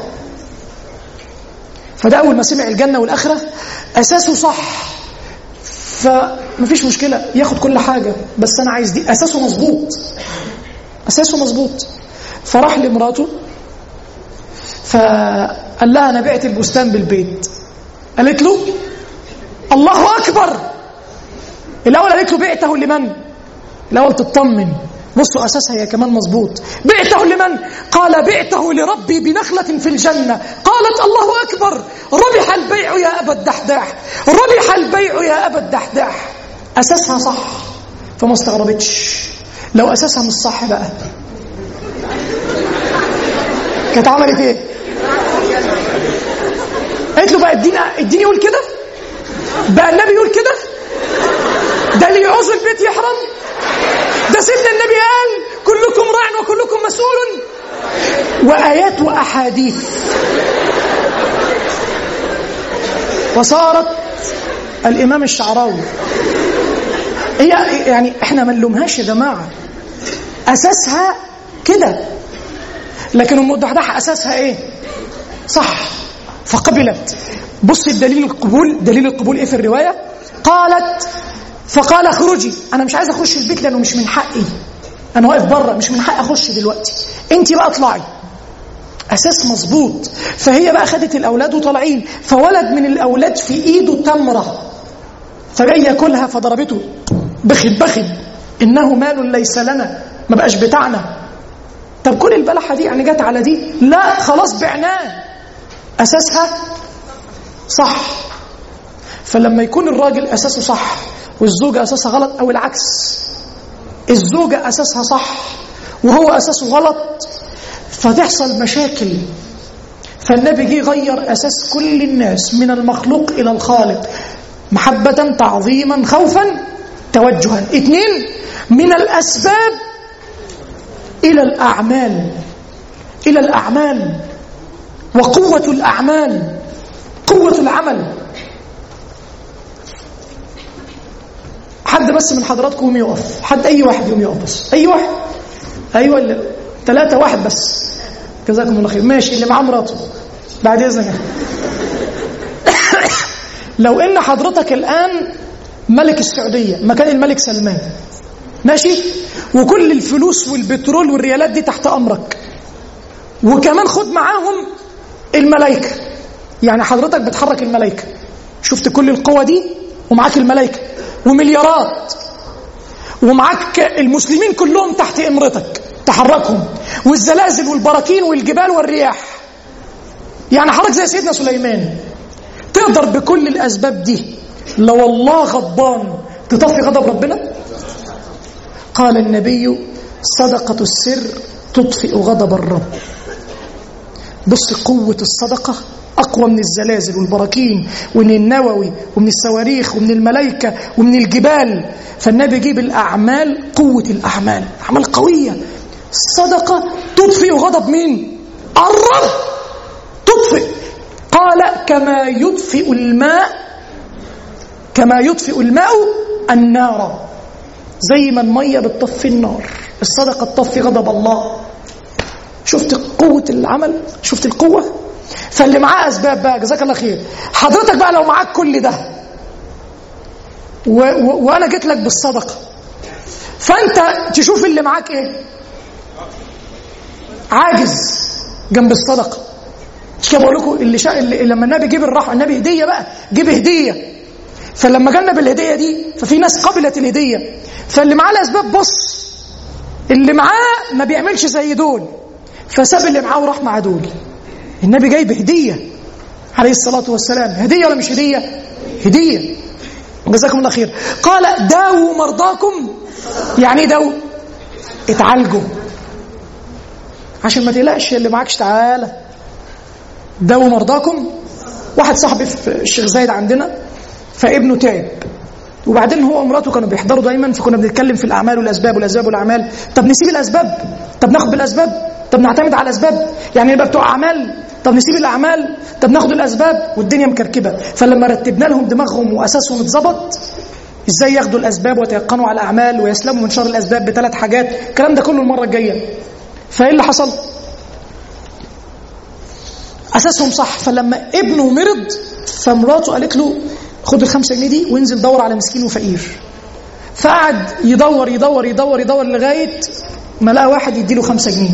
فده اول ما سمع الجنه والاخره اساسه صح فمفيش مشكله ياخد كل حاجه بس انا عايز دي اساسه مظبوط اساسه مظبوط فراح لمراته فقال لها انا بعت البستان بالبيت قالت له الله اكبر الاول قالت له بعته لمن الاول تطمن بصوا اساسها هي كمان مظبوط بعته لمن قال بعته لربي بنخله في الجنه قالت الله اكبر ربح البيع يا ابا الدحداح ربح البيع يا ابا الدحداح اساسها صح فما استغربتش لو اساسها مش صح بقى كانت عملت ايه قالت له بقى الدين الدين يقول كده بقى النبي يقول كده ده اللي يعوز البيت يحرم ده سيدنا النبي قال كلكم راع وكلكم مسؤول وآيات وأحاديث وصارت الإمام الشعراوي هي يعني احنا ما نلومهاش يا جماعة أساسها كده لكن أم الدحداح أساسها إيه؟ صح فقبلت بص الدليل القبول دليل القبول إيه في الرواية؟ قالت فقال اخرجي أنا مش عايز أخش البيت لأنه مش من حقي أنا واقف بره مش من حقي أخش دلوقتي أنت بقى اطلعي اساس مظبوط فهي بقى خدت الاولاد وطالعين فولد من الاولاد في ايده تمره فجاي ياكلها فضربته بخد بخد انه مال ليس لنا ما بقاش بتاعنا طب كل البلحه دي يعني جت على دي لا خلاص بعناه اساسها صح فلما يكون الراجل اساسه صح والزوجه اساسها غلط او العكس الزوجه اساسها صح وهو اساسه غلط فتحصل مشاكل فالنبي جه غير اساس كل الناس من المخلوق الى الخالق محبة تعظيما خوفا توجها اثنين من الاسباب الى الاعمال الى الاعمال وقوة الاعمال قوة العمل حد بس من حضراتكم يقوم يقف حد اي واحد يقوم يقف بس اي واحد ايوه ثلاثة واحد بس جزاكم الله خير ماشي اللي معاه مراته بعد اذنك لو ان حضرتك الان ملك السعوديه مكان الملك سلمان ماشي وكل الفلوس والبترول والريالات دي تحت امرك وكمان خد معاهم الملائكه يعني حضرتك بتحرك الملائكه شفت كل القوه دي ومعاك الملائكه ومليارات ومعاك المسلمين كلهم تحت امرتك تحركهم والزلازل والبراكين والجبال والرياح يعني حضرتك زي سيدنا سليمان تقدر بكل الاسباب دي لو الله غضبان تطفي غضب ربنا قال النبي صدقة السر تطفئ غضب الرب بص قوة الصدقة أقوى من الزلازل والبراكين ومن النووي ومن الصواريخ ومن الملائكة ومن الجبال فالنبي يجيب الأعمال قوة الأعمال أعمال قوية الصدقة تطفئ غضب مين؟ الرب تطفئ قال كما يطفئ الماء كما يطفئ الماء النار زي ما المية بتطفي النار الصدقة تطفي غضب الله شفت قوة العمل شفت القوة فاللي معاه أسباب بقى جزاك الله خير حضرتك بقى لو معاك كل ده و و وأنا جيت لك بالصدقة فأنت تشوف اللي معاك إيه عاجز جنب الصدقة مش كده بقول لكم اللي, شا... اللي لما النبي جيب الرحمة النبي هدية بقى جيب هدية فلما جالنا بالهدية دي ففي ناس قبلت الهدية فاللي معاه الأسباب بص اللي معاه ما بيعملش زي دول فساب اللي معاه وراح مع دول النبي جايب هدية عليه الصلاة والسلام هدية ولا مش هدية هدية جزاكم الله خير قال داووا مرضاكم يعني ايه داووا اتعالجوا عشان ما تقلقش اللي معاكش تعالى داووا مرضاكم واحد صاحبي في الشيخ زايد عندنا فابنه تعب وبعدين هو ومراته كانوا بيحضروا دايما فكنا بنتكلم في الاعمال والاسباب والاسباب والاعمال طب نسيب الاسباب طب ناخد بالاسباب طب نعتمد على الاسباب يعني نبقى بتوع اعمال طب نسيب الاعمال طب ناخد الاسباب والدنيا مكركبه فلما رتبنا لهم دماغهم واساسهم اتظبط ازاي ياخدوا الاسباب ويتيقنوا على الاعمال ويسلموا من شر الاسباب بثلاث حاجات الكلام ده كله المره الجايه فايه اللي حصل اساسهم صح فلما ابنه مرض فمراته قالت له خد الخمسة جنيه دي وانزل دور على مسكين وفقير فقعد يدور يدور يدور يدور لغاية ما لقى واحد يديله خمسة جنيه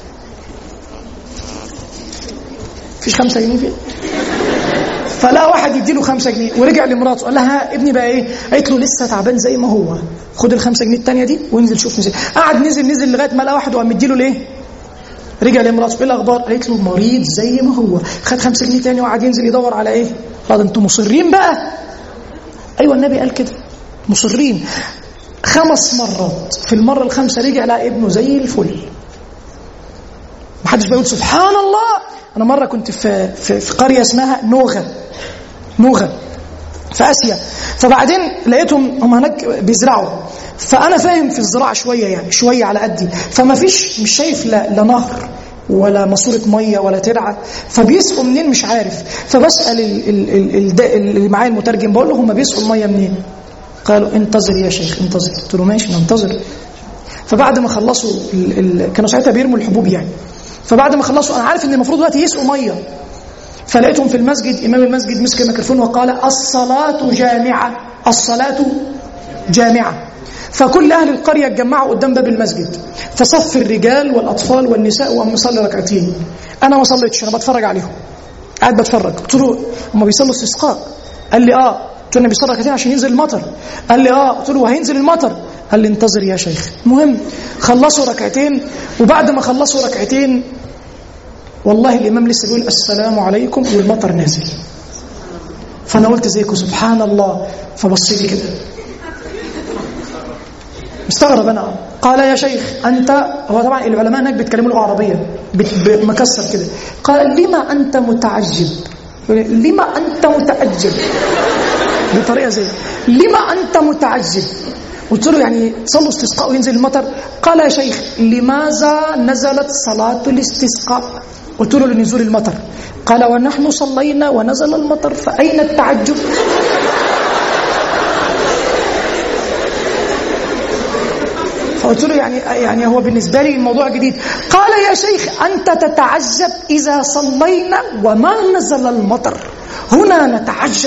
فيش خمسة جنيه فين فلقى واحد يديله خمسة جنيه ورجع لمراته قال لها ابني بقى ايه قالت له لسه تعبان زي ما هو خد الخمسة جنيه التانية دي وانزل شوف نزل قعد نزل نزل لغاية ما لقى واحد وقام مديله ليه رجع لمراته ايه الاخبار قالت له مريض زي ما هو خد خمسة جنيه تاني وقعد ينزل يدور على ايه قال انتوا مصرين بقى ايوه النبي قال كده مصرين خمس مرات في المره الخامسه رجع لقى ابنه زي الفل محدش بيقول سبحان الله انا مره كنت في في, في قريه اسمها نوغه نوغه في اسيا فبعدين لقيتهم هم هناك بيزرعوا فانا فاهم في الزراعه شويه يعني شويه على قدي فما فيش مش شايف لا, لا نهر ولا ماسوره ميه ولا ترعه فبيسقوا منين مش عارف فبسال ال- ال- ال- ال- ده- اللي معايا المترجم بقول له هم بيسقوا الميه منين؟ قالوا انتظر يا شيخ انتظر قلت له ماشي ننتظر فبعد ما خلصوا ال... ال... كانوا ساعتها بيرموا الحبوب يعني فبعد ما خلصوا انا عارف ان المفروض دلوقتي يسقوا ميه فلقيتهم في المسجد امام المسجد مسك الميكروفون وقال الصلاه جامعه الصلاه جامعه فكل اهل القريه اتجمعوا قدام باب المسجد فصف الرجال والاطفال والنساء وقام مصلي ركعتين انا ما صليتش انا بتفرج عليهم قاعد بتفرج قلت له هم بيصلوا استسقاء قال لي اه قلت له انا بيصلي ركعتين عشان ينزل المطر قال لي اه قلت له وهينزل المطر قال لي انتظر يا شيخ المهم خلصوا ركعتين وبعد ما خلصوا ركعتين والله الامام لسه بيقول السلام عليكم والمطر نازل فانا قلت زيكم سبحان الله فبص لي كده مستغرب انا قال يا شيخ انت هو طبعا العلماء هناك بيتكلموا لغه عربيه بت- ب- مكسر كده قال لما انت متعجب لما انت متعجب بطريقه زي لما انت متعجب قلت له يعني صلوا استسقاء وينزل المطر قال يا شيخ لماذا نزلت صلاه الاستسقاء قلت له لنزول المطر قال ونحن صلينا ونزل المطر فاين التعجب فقلت له يعني يعني هو بالنسبه لي الموضوع جديد قال يا شيخ انت تتعجب اذا صلينا وما نزل المطر هنا نتعجب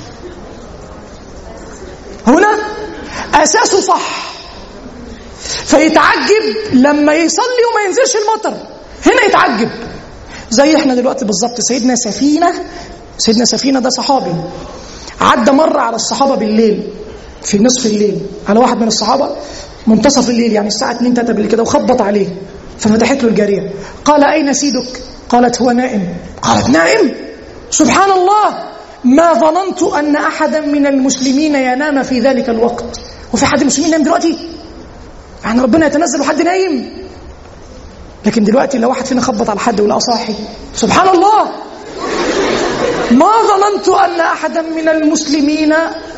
هنا اساسه صح فيتعجب لما يصلي وما ينزلش المطر هنا يتعجب زي احنا دلوقتي بالظبط سيدنا سفينه سيدنا سفينه ده صحابي عدى مره على الصحابه بالليل في نصف الليل على واحد من الصحابه منتصف الليل يعني الساعه 2 3 بالليل كده وخبط عليه ففتحت له الجاريه قال اين سيدك؟ قالت هو نائم قالت نائم سبحان الله ما ظننت ان احدا من المسلمين ينام في ذلك الوقت وفي حد من المسلمين نايم دلوقتي؟ يعني ربنا يتنزل وحد نايم لكن دلوقتي لو واحد فينا خبط على حد ولقى صاحي سبحان الله ما ظننت ان احدا من المسلمين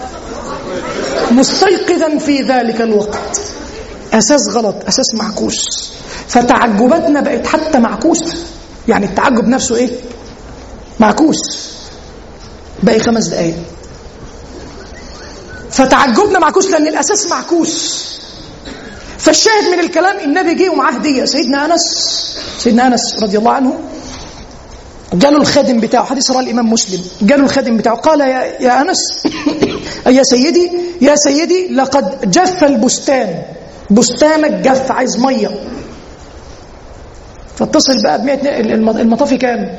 مستيقظا في ذلك الوقت اساس غلط اساس معكوس فتعجباتنا بقت حتى معكوسه يعني التعجب نفسه ايه معكوس باقي خمس دقايق فتعجبنا معكوس لان الاساس معكوس فالشاهد من الكلام النبي جه ومعاه هديه سيدنا انس سيدنا انس رضي الله عنه جاله الخادم بتاعه حديث رواه الامام مسلم جاله الخادم بتاعه قال يا يا انس يا سيدي يا سيدي لقد جف البستان بستانك جف عايز ميه فاتصل بقى ب 100 المطافي كام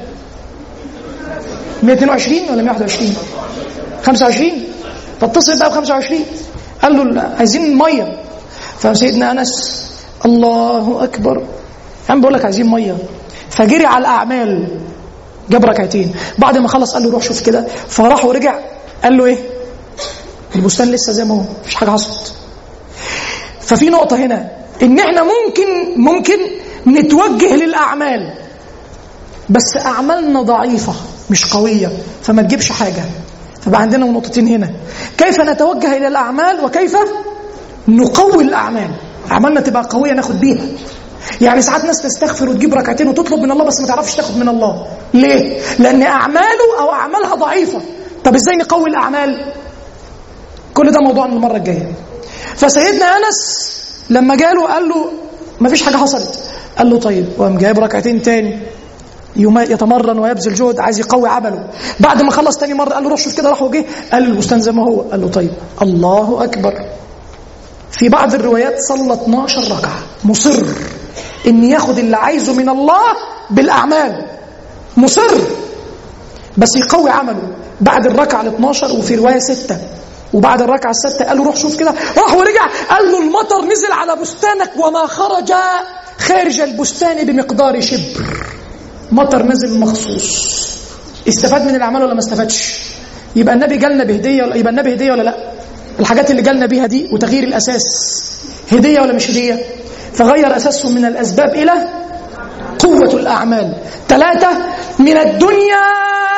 122 ولا 121 25 فاتصل بقى ب 25 قال له عايزين ميه فسيدنا انس الله اكبر عم بقول لك عايزين ميه فجري على الاعمال جاب ركعتين بعد ما خلص قال له روح شوف كده فراح ورجع قال له ايه البستان لسه زي ما هو مفيش حاجه حصلت ففي نقطه هنا ان احنا ممكن ممكن نتوجه للاعمال بس اعمالنا ضعيفه مش قويه فما تجيبش حاجه فبقى عندنا نقطتين هنا كيف نتوجه الى الاعمال وكيف نقوي الاعمال اعمالنا تبقى قويه ناخد بيها يعني ساعات ناس تستغفر وتجيب ركعتين وتطلب من الله بس ما تعرفش تاخد من الله ليه لان اعماله او اعمالها ضعيفه طب ازاي نقوي الاعمال كل ده موضوعنا المره الجايه فسيدنا انس لما جاله قال له ما فيش حاجه حصلت قال له طيب وقام جايب ركعتين تاني يوم يتمرن ويبذل جهد عايز يقوي عمله بعد ما خلص تاني مره قال له روح شوف كده راح وجه قال له البستان زي ما هو قال له طيب الله اكبر في بعض الروايات صلى 12 ركعه مصر ان ياخد اللي عايزه من الله بالاعمال مصر بس يقوي عمله بعد الركعه ال 12 وفي روايه سته وبعد الركعه السادسه قال له روح شوف كده راح ورجع قال له المطر نزل على بستانك وما خرج خارج البستان بمقدار شبر مطر نزل مخصوص استفاد من الاعمال ولا ما استفادش يبقى النبي جالنا بهديه ولا يبقى النبي هديه ولا لا الحاجات اللي جالنا بيها دي وتغيير الاساس هديه ولا مش هديه فغير اساسهم من الاسباب الى قوة الأعمال ثلاثة من الدنيا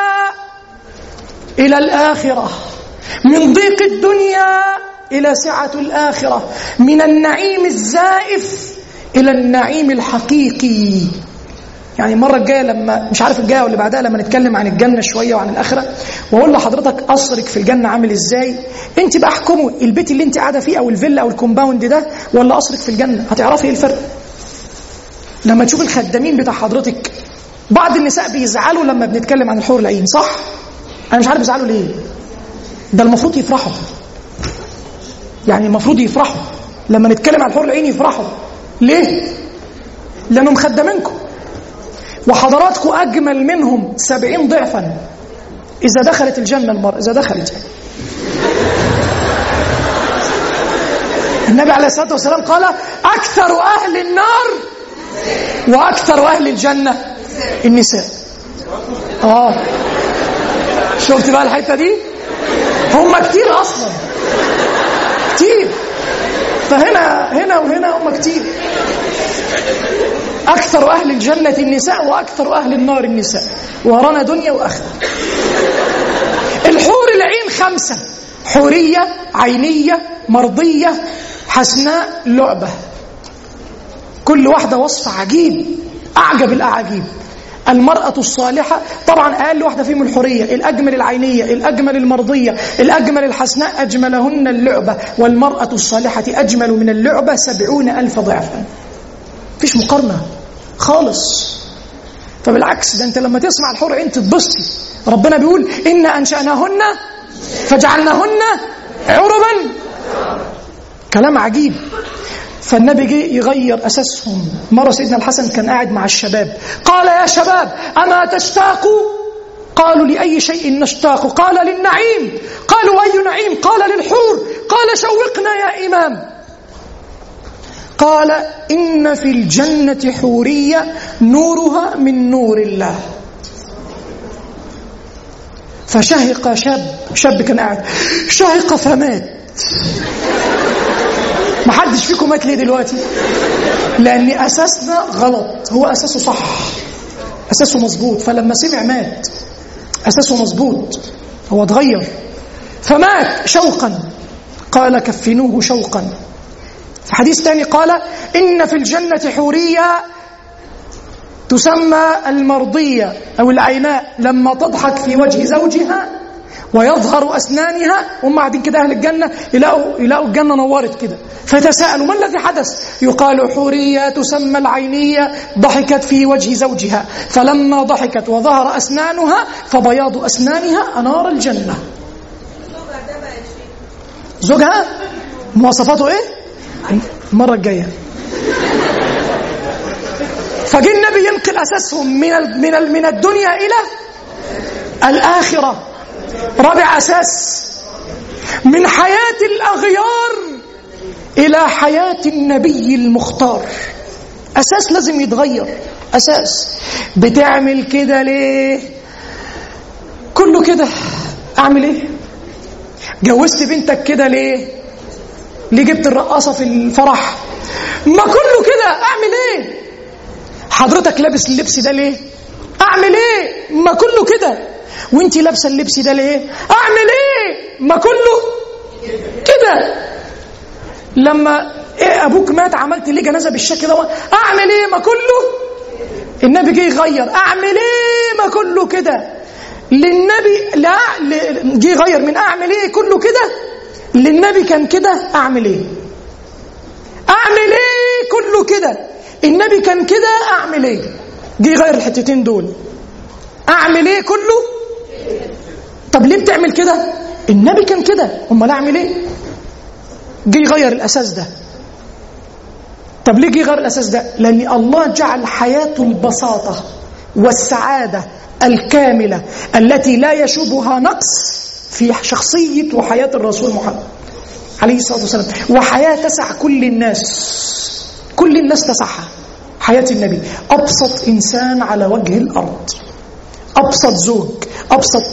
إلى الآخرة من ضيق الدنيا إلى سعة الآخرة من النعيم الزائف إلى النعيم الحقيقي يعني المرة الجاية لما مش عارف الجاية واللي بعدها لما نتكلم عن الجنة شوية وعن الآخرة وأقول لحضرتك قصرك في الجنة عامل إزاي أنت بقى احكموا البيت اللي أنت قاعدة فيه أو الفيلا أو الكومباوند ده ولا قصرك في الجنة هتعرفي إيه الفرق لما تشوف الخدامين بتاع حضرتك بعض النساء بيزعلوا لما بنتكلم عن الحور العين صح؟ أنا مش عارف بيزعلوا ليه ده المفروض يفرحوا يعني المفروض يفرحوا لما نتكلم عن الحور العين يفرحوا ليه؟ لأنهم خدامينكم وحضراتكم أجمل منهم سبعين ضعفا إذا دخلت الجنة المرء إذا دخلت النبي عليه الصلاة والسلام قال أكثر أهل النار وأكثر أهل الجنة النساء آه شفت بقى الحتة دي هم كتير أصلا كتير فهنا هنا وهنا هم كتير أكثر أهل الجنة النساء وأكثر أهل النار النساء ورانا دنيا وآخرة الحور العين خمسة حورية عينية مرضية حسناء لعبة كل واحدة وصف عجيب أعجب الأعاجيب المرأة الصالحة طبعا أقل واحدة فيهم الحورية الأجمل العينية الأجمل المرضية الأجمل الحسناء أجملهن اللعبة والمرأة الصالحة أجمل من اللعبة سبعون ألف ضعفا فيش مقارنة خالص فبالعكس ده انت لما تسمع الحور عين تتبسطي ربنا بيقول إنا أنشأناهن فجعلناهن عربا كلام عجيب فالنبي جه يغير أساسهم مرة سيدنا الحسن كان قاعد مع الشباب قال يا شباب أما تشتاقوا قالوا لأي شيء نشتاق قال للنعيم قالوا أي نعيم قال للحور قال شوقنا يا إمام قال إن في الجنة حورية نورها من نور الله فشهق شاب شاب كان قاعد شهق فمات ما حدش فيكم مات ليه دلوقتي لأن أساسنا غلط هو أساسه صح أساسه مظبوط فلما سمع مات أساسه مظبوط هو اتغير فمات شوقا قال كفنوه شوقا في حديث ثاني قال إن في الجنة حورية تسمى المرضية أو العيناء لما تضحك في وجه زوجها ويظهر أسنانها هم قاعدين كده أهل الجنة يلاقوا, يلاقوا الجنة نورت كده فتساءلوا ما الذي حدث يقال حورية تسمى العينية ضحكت في وجه زوجها فلما ضحكت وظهر أسنانها فبياض أسنانها أنار الجنة زوجها مواصفاته إيه؟ المرة الجاية فجه النبي ينقل أساسهم من من من الدنيا إلى الآخرة رابع أساس من حياة الأغيار إلى حياة النبي المختار أساس لازم يتغير أساس بتعمل كده ليه كله كده أعمل إيه جوزت بنتك كده ليه ليه جبت الرقاصة في الفرح ما كله كده أعمل إيه حضرتك لابس اللبس ده ليه أعمل إيه ما كله كده وانت لابسه اللبس ده ليه اعمل ايه ما كله كده لما إيه ابوك مات عملت ليه جنازه بالشكل ده اعمل ايه ما كله النبي جه يغير اعمل ايه ما كله كده للنبي لا جه يغير من اعمل ايه كله كده للنبي كان كده اعمل ايه اعمل ايه كله كده النبي كان كده اعمل ايه جه يغير الحتتين دول اعمل ايه كله طب ليه بتعمل كده النبي كان كده امال اعمل ايه جه يغير الاساس ده طب ليه جه يغير الاساس ده لان الله جعل حياته البساطه والسعاده الكامله التي لا يشوبها نقص في شخصيه وحياه الرسول محمد عليه الصلاه والسلام وحياه تسع كل الناس كل الناس تسعها حياه النبي ابسط انسان على وجه الارض ابسط زوج ابسط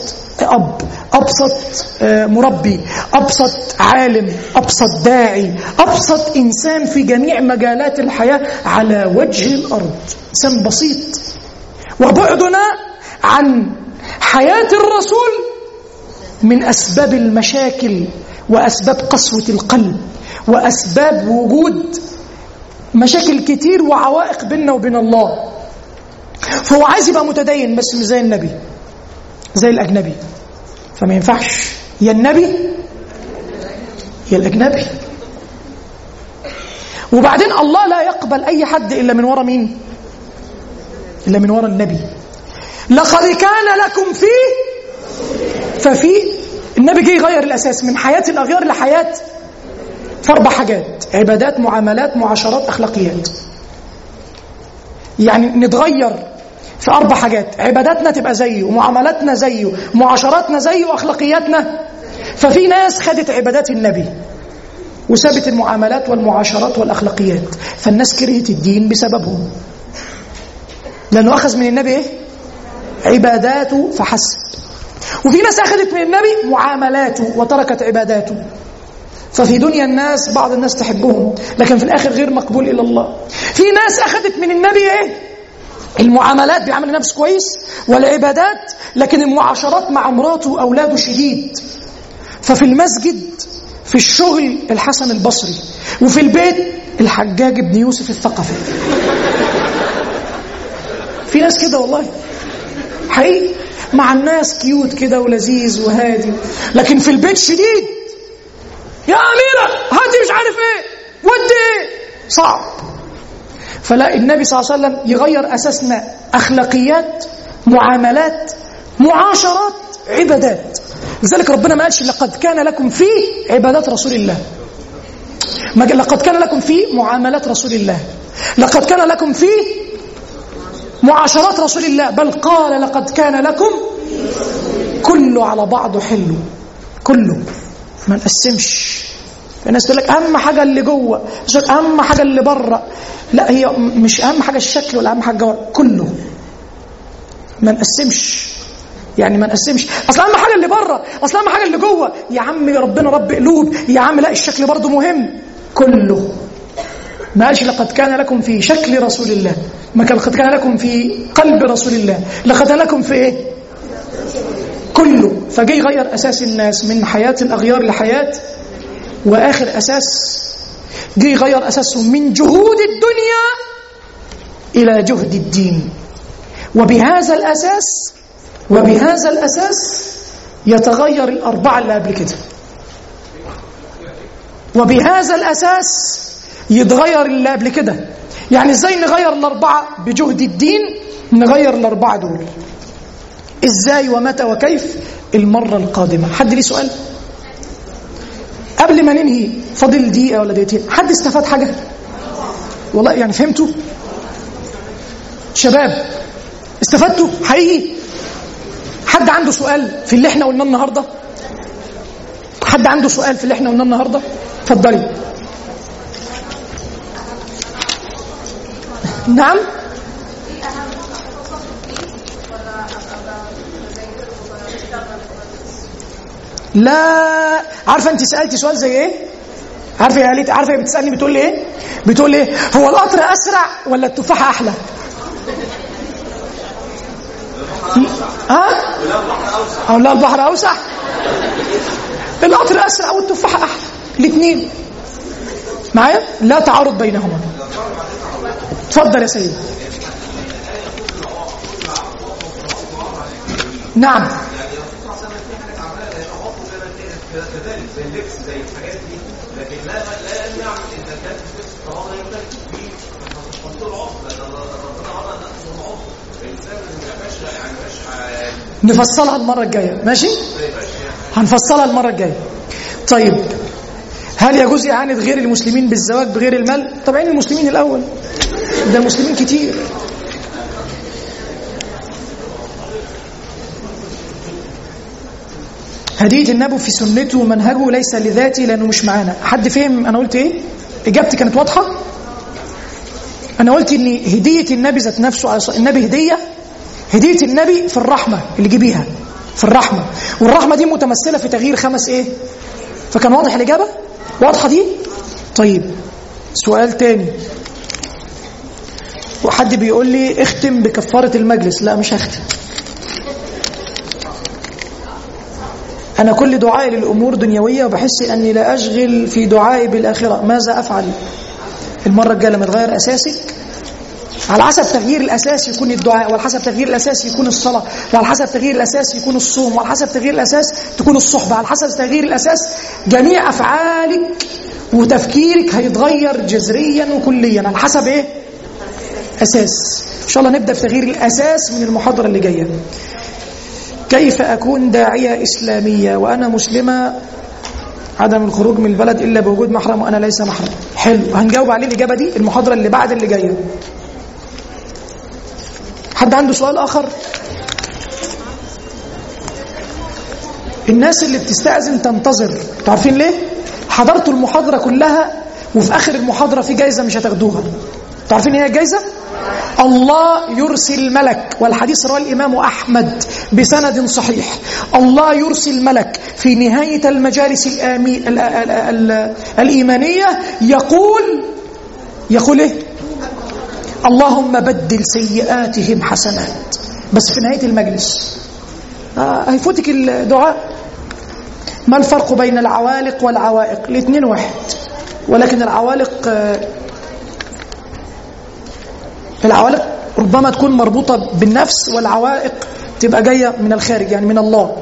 اب ابسط آه، مربي ابسط عالم ابسط داعي ابسط انسان في جميع مجالات الحياه على وجه الارض انسان بسيط وبعدنا عن حياه الرسول من اسباب المشاكل واسباب قسوه القلب واسباب وجود مشاكل كتير وعوائق بيننا وبين الله فهو عايز يبقى متدين بس مش زي النبي زي الاجنبي فما ينفعش يا النبي يا الاجنبي وبعدين الله لا يقبل اي حد الا من ورا مين الا من ورا النبي لقد كان لكم فيه ففي النبي جه يغير الاساس من حياه الاغيار لحياه في اربع حاجات عبادات معاملات معاشرات اخلاقيات يعني نتغير في اربع حاجات عباداتنا تبقى زيه ومعاملاتنا زيه ومعاشراتنا زيه واخلاقياتنا ففي ناس خدت عبادات النبي وسابت المعاملات والمعاشرات والاخلاقيات فالناس كرهت الدين بسببهم لانه اخذ من النبي ايه عباداته فحسب وفي ناس اخذت من النبي معاملاته وتركت عباداته ففي دنيا الناس بعض الناس تحبهم لكن في الاخر غير مقبول الى الله في ناس اخذت من النبي ايه المعاملات بيعمل نفس كويس والعبادات لكن المعاشرات مع مراته واولاده شديد ففي المسجد في الشغل الحسن البصري وفي البيت الحجاج بن يوسف الثقفي في ناس كده والله حقيقي مع الناس كيوت كده ولذيذ وهادي لكن في البيت شديد يا أميرة هاتي مش عارف ايه ودي ايه صعب فلا النبي صلى الله عليه وسلم يغير أساسنا أخلاقيات معاملات معاشرات عبادات لذلك ربنا ما قالش لقد كان لكم في عبادات رسول الله ما قال لقد كان لكم في معاملات رسول الله لقد كان لكم في معاشرات رسول الله بل قال لقد كان لكم كله على بعضه حلو كله ما نقسمش الناس تقول لك اهم حاجه اللي جوه مش اهم حاجه اللي بره لا هي مش اهم حاجه الشكل ولا اهم حاجه جوه كله ما نقسمش يعني ما نقسمش اصل اهم حاجه اللي بره اصل اهم حاجه اللي جوه يا عم يا ربنا رب قلوب يا عم لا الشكل برضه مهم كله ما قالش لقد كان لكم في شكل رسول الله ما كان لقد كان لكم في قلب رسول الله لقد كان لكم في ايه كله فجه يغير اساس الناس من حياه الاغيار لحياه واخر اساس جه يغير اساسهم من جهود الدنيا الى جهد الدين وبهذا الاساس وبهذا الاساس يتغير الاربعه اللي قبل كده وبهذا الاساس يتغير اللي قبل كده يعني ازاي نغير الاربعه بجهد الدين نغير الاربعه دول ازاي ومتى وكيف المره القادمه حد ليه سؤال قبل ما ننهي فاضل دقيقه ولا دقيقتين حد استفاد حاجه والله يعني فهمتوا شباب استفدتوا حقيقي حد عنده سؤال في اللي احنا قلناه النهارده حد عنده سؤال في اللي احنا قلناه النهارده اتفضلي نعم لا عارفه انت سالتي سؤال زي ايه عارفه يا قالت عارفه هي بتسالني بتقول لي ايه بتقول لي ايه هو القطر اسرع ولا التفاحه احلى ها او لا البحر اوسع القطر اسرع والتفاحه احلى الاثنين معايا لا تعارض بينهما اتفضل يا سيدي نعم كذلك زي اللبس زي الحاجات دي لكن لا لا يمنع ان كان اللبس طالما يمتلك فيه تفصيل عضو لان ربنا امر ان تحصل عضو الانسان ما يبقاش يعني مش نفصلها المره الجايه ماشي هنفصلها المره الجايه طيب هل يجوز إعانة غير المسلمين بالزواج بغير المال؟ طبعا المسلمين الأول ده المسلمين كتير هدية النبي في سنته ومنهجه ليس لذاتي لأنه مش معانا حد فهم أنا قلت إيه؟ إجابتي كانت واضحة؟ أنا قلت إن هدية النبي ذات نفسه على النبي هدية هدية النبي في الرحمة اللي جيبيها في الرحمة والرحمة دي متمثلة في تغيير خمس إيه فكان واضح الإجابة واضحة دي طيب سؤال تاني وحد بيقول لي اختم بكفارة المجلس لا مش هختم أنا كل دعائي للأمور دنيوية وبحس أني لا أشغل في دعائي بالآخرة ماذا أفعل المرة الجاية لما تغير أساسك على حسب تغيير الأساس يكون الدعاء وعلى حسب تغيير الأساس يكون الصلاة وعلى حسب تغيير الأساس يكون الصوم وعلى حسب تغيير الأساس تكون الصحبة على حسب تغيير الأساس جميع أفعالك وتفكيرك هيتغير جذريا وكليا على حسب إيه؟ أساس إن شاء الله نبدأ في تغيير الأساس من المحاضرة اللي جاية كيف أكون داعية إسلامية وأنا مسلمة عدم الخروج من البلد إلا بوجود محرم وأنا ليس محرم حلو هنجاوب عليه الإجابة دي المحاضرة اللي بعد اللي جاية حد عنده سؤال آخر الناس اللي بتستأذن تنتظر عارفين ليه حضرتوا المحاضرة كلها وفي آخر المحاضرة في جايزة مش هتاخدوها عارفين ايه هي الجايزة الله يرسل ملك والحديث رواه الإمام أحمد بسند صحيح الله يرسل ملك في نهاية المجالس الآمي ال ال ال الإيمانية يقول يقول إيه اللهم بدل سيئاتهم حسنات بس في نهاية المجلس آه هيفوتك الدعاء ما الفرق بين العوالق والعوائق الاثنين واحد ولكن العوالق آه العوالق ربما تكون مربوطة بالنفس والعوائق تبقى جاية من الخارج يعني من الله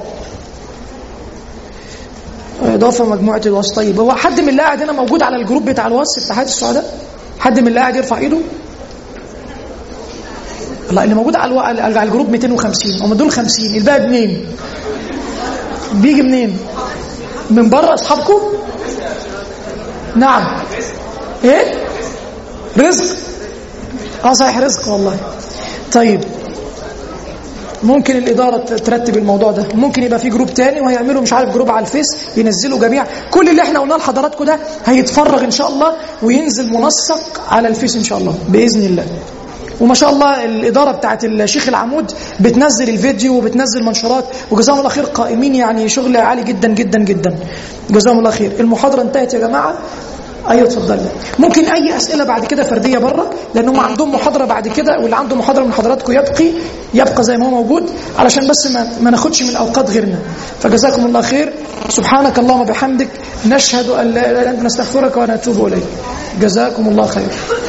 إضافة مجموعة الوصف طيب هو حد من اللي قاعد هنا موجود على الجروب بتاع الوصف اتحاد السعداء حد من اللي قاعد يرفع ايده الله اللي موجود على الو... على الجروب 250 هم دول 50 الباقي منين بيجي منين من بره اصحابكم نعم ايه رزق اه صحيح رزق والله طيب ممكن الإدارة ترتب الموضوع ده ممكن يبقى في جروب تاني وهيعملوا مش عارف جروب على الفيس ينزلوا جميع كل اللي احنا قلناه لحضراتكم ده هيتفرغ إن شاء الله وينزل منسق على الفيس إن شاء الله بإذن الله وما شاء الله الإدارة بتاعت الشيخ العمود بتنزل الفيديو وبتنزل منشورات وجزاهم الله خير قائمين يعني شغل عالي جدا جدا جدا جزاهم الله خير المحاضرة انتهت يا جماعة ايوه اتفضلي ممكن اي اسئله بعد كده فرديه بره لان هم عندهم محاضره بعد كده واللي عنده محاضره من حضراتكم يبقي يبقى زي ما هو موجود علشان بس ما, ما ناخدش من اوقات غيرنا فجزاكم الله خير سبحانك اللهم وبحمدك نشهد ان لا اله الا انت نستغفرك ونتوب اليك جزاكم الله خير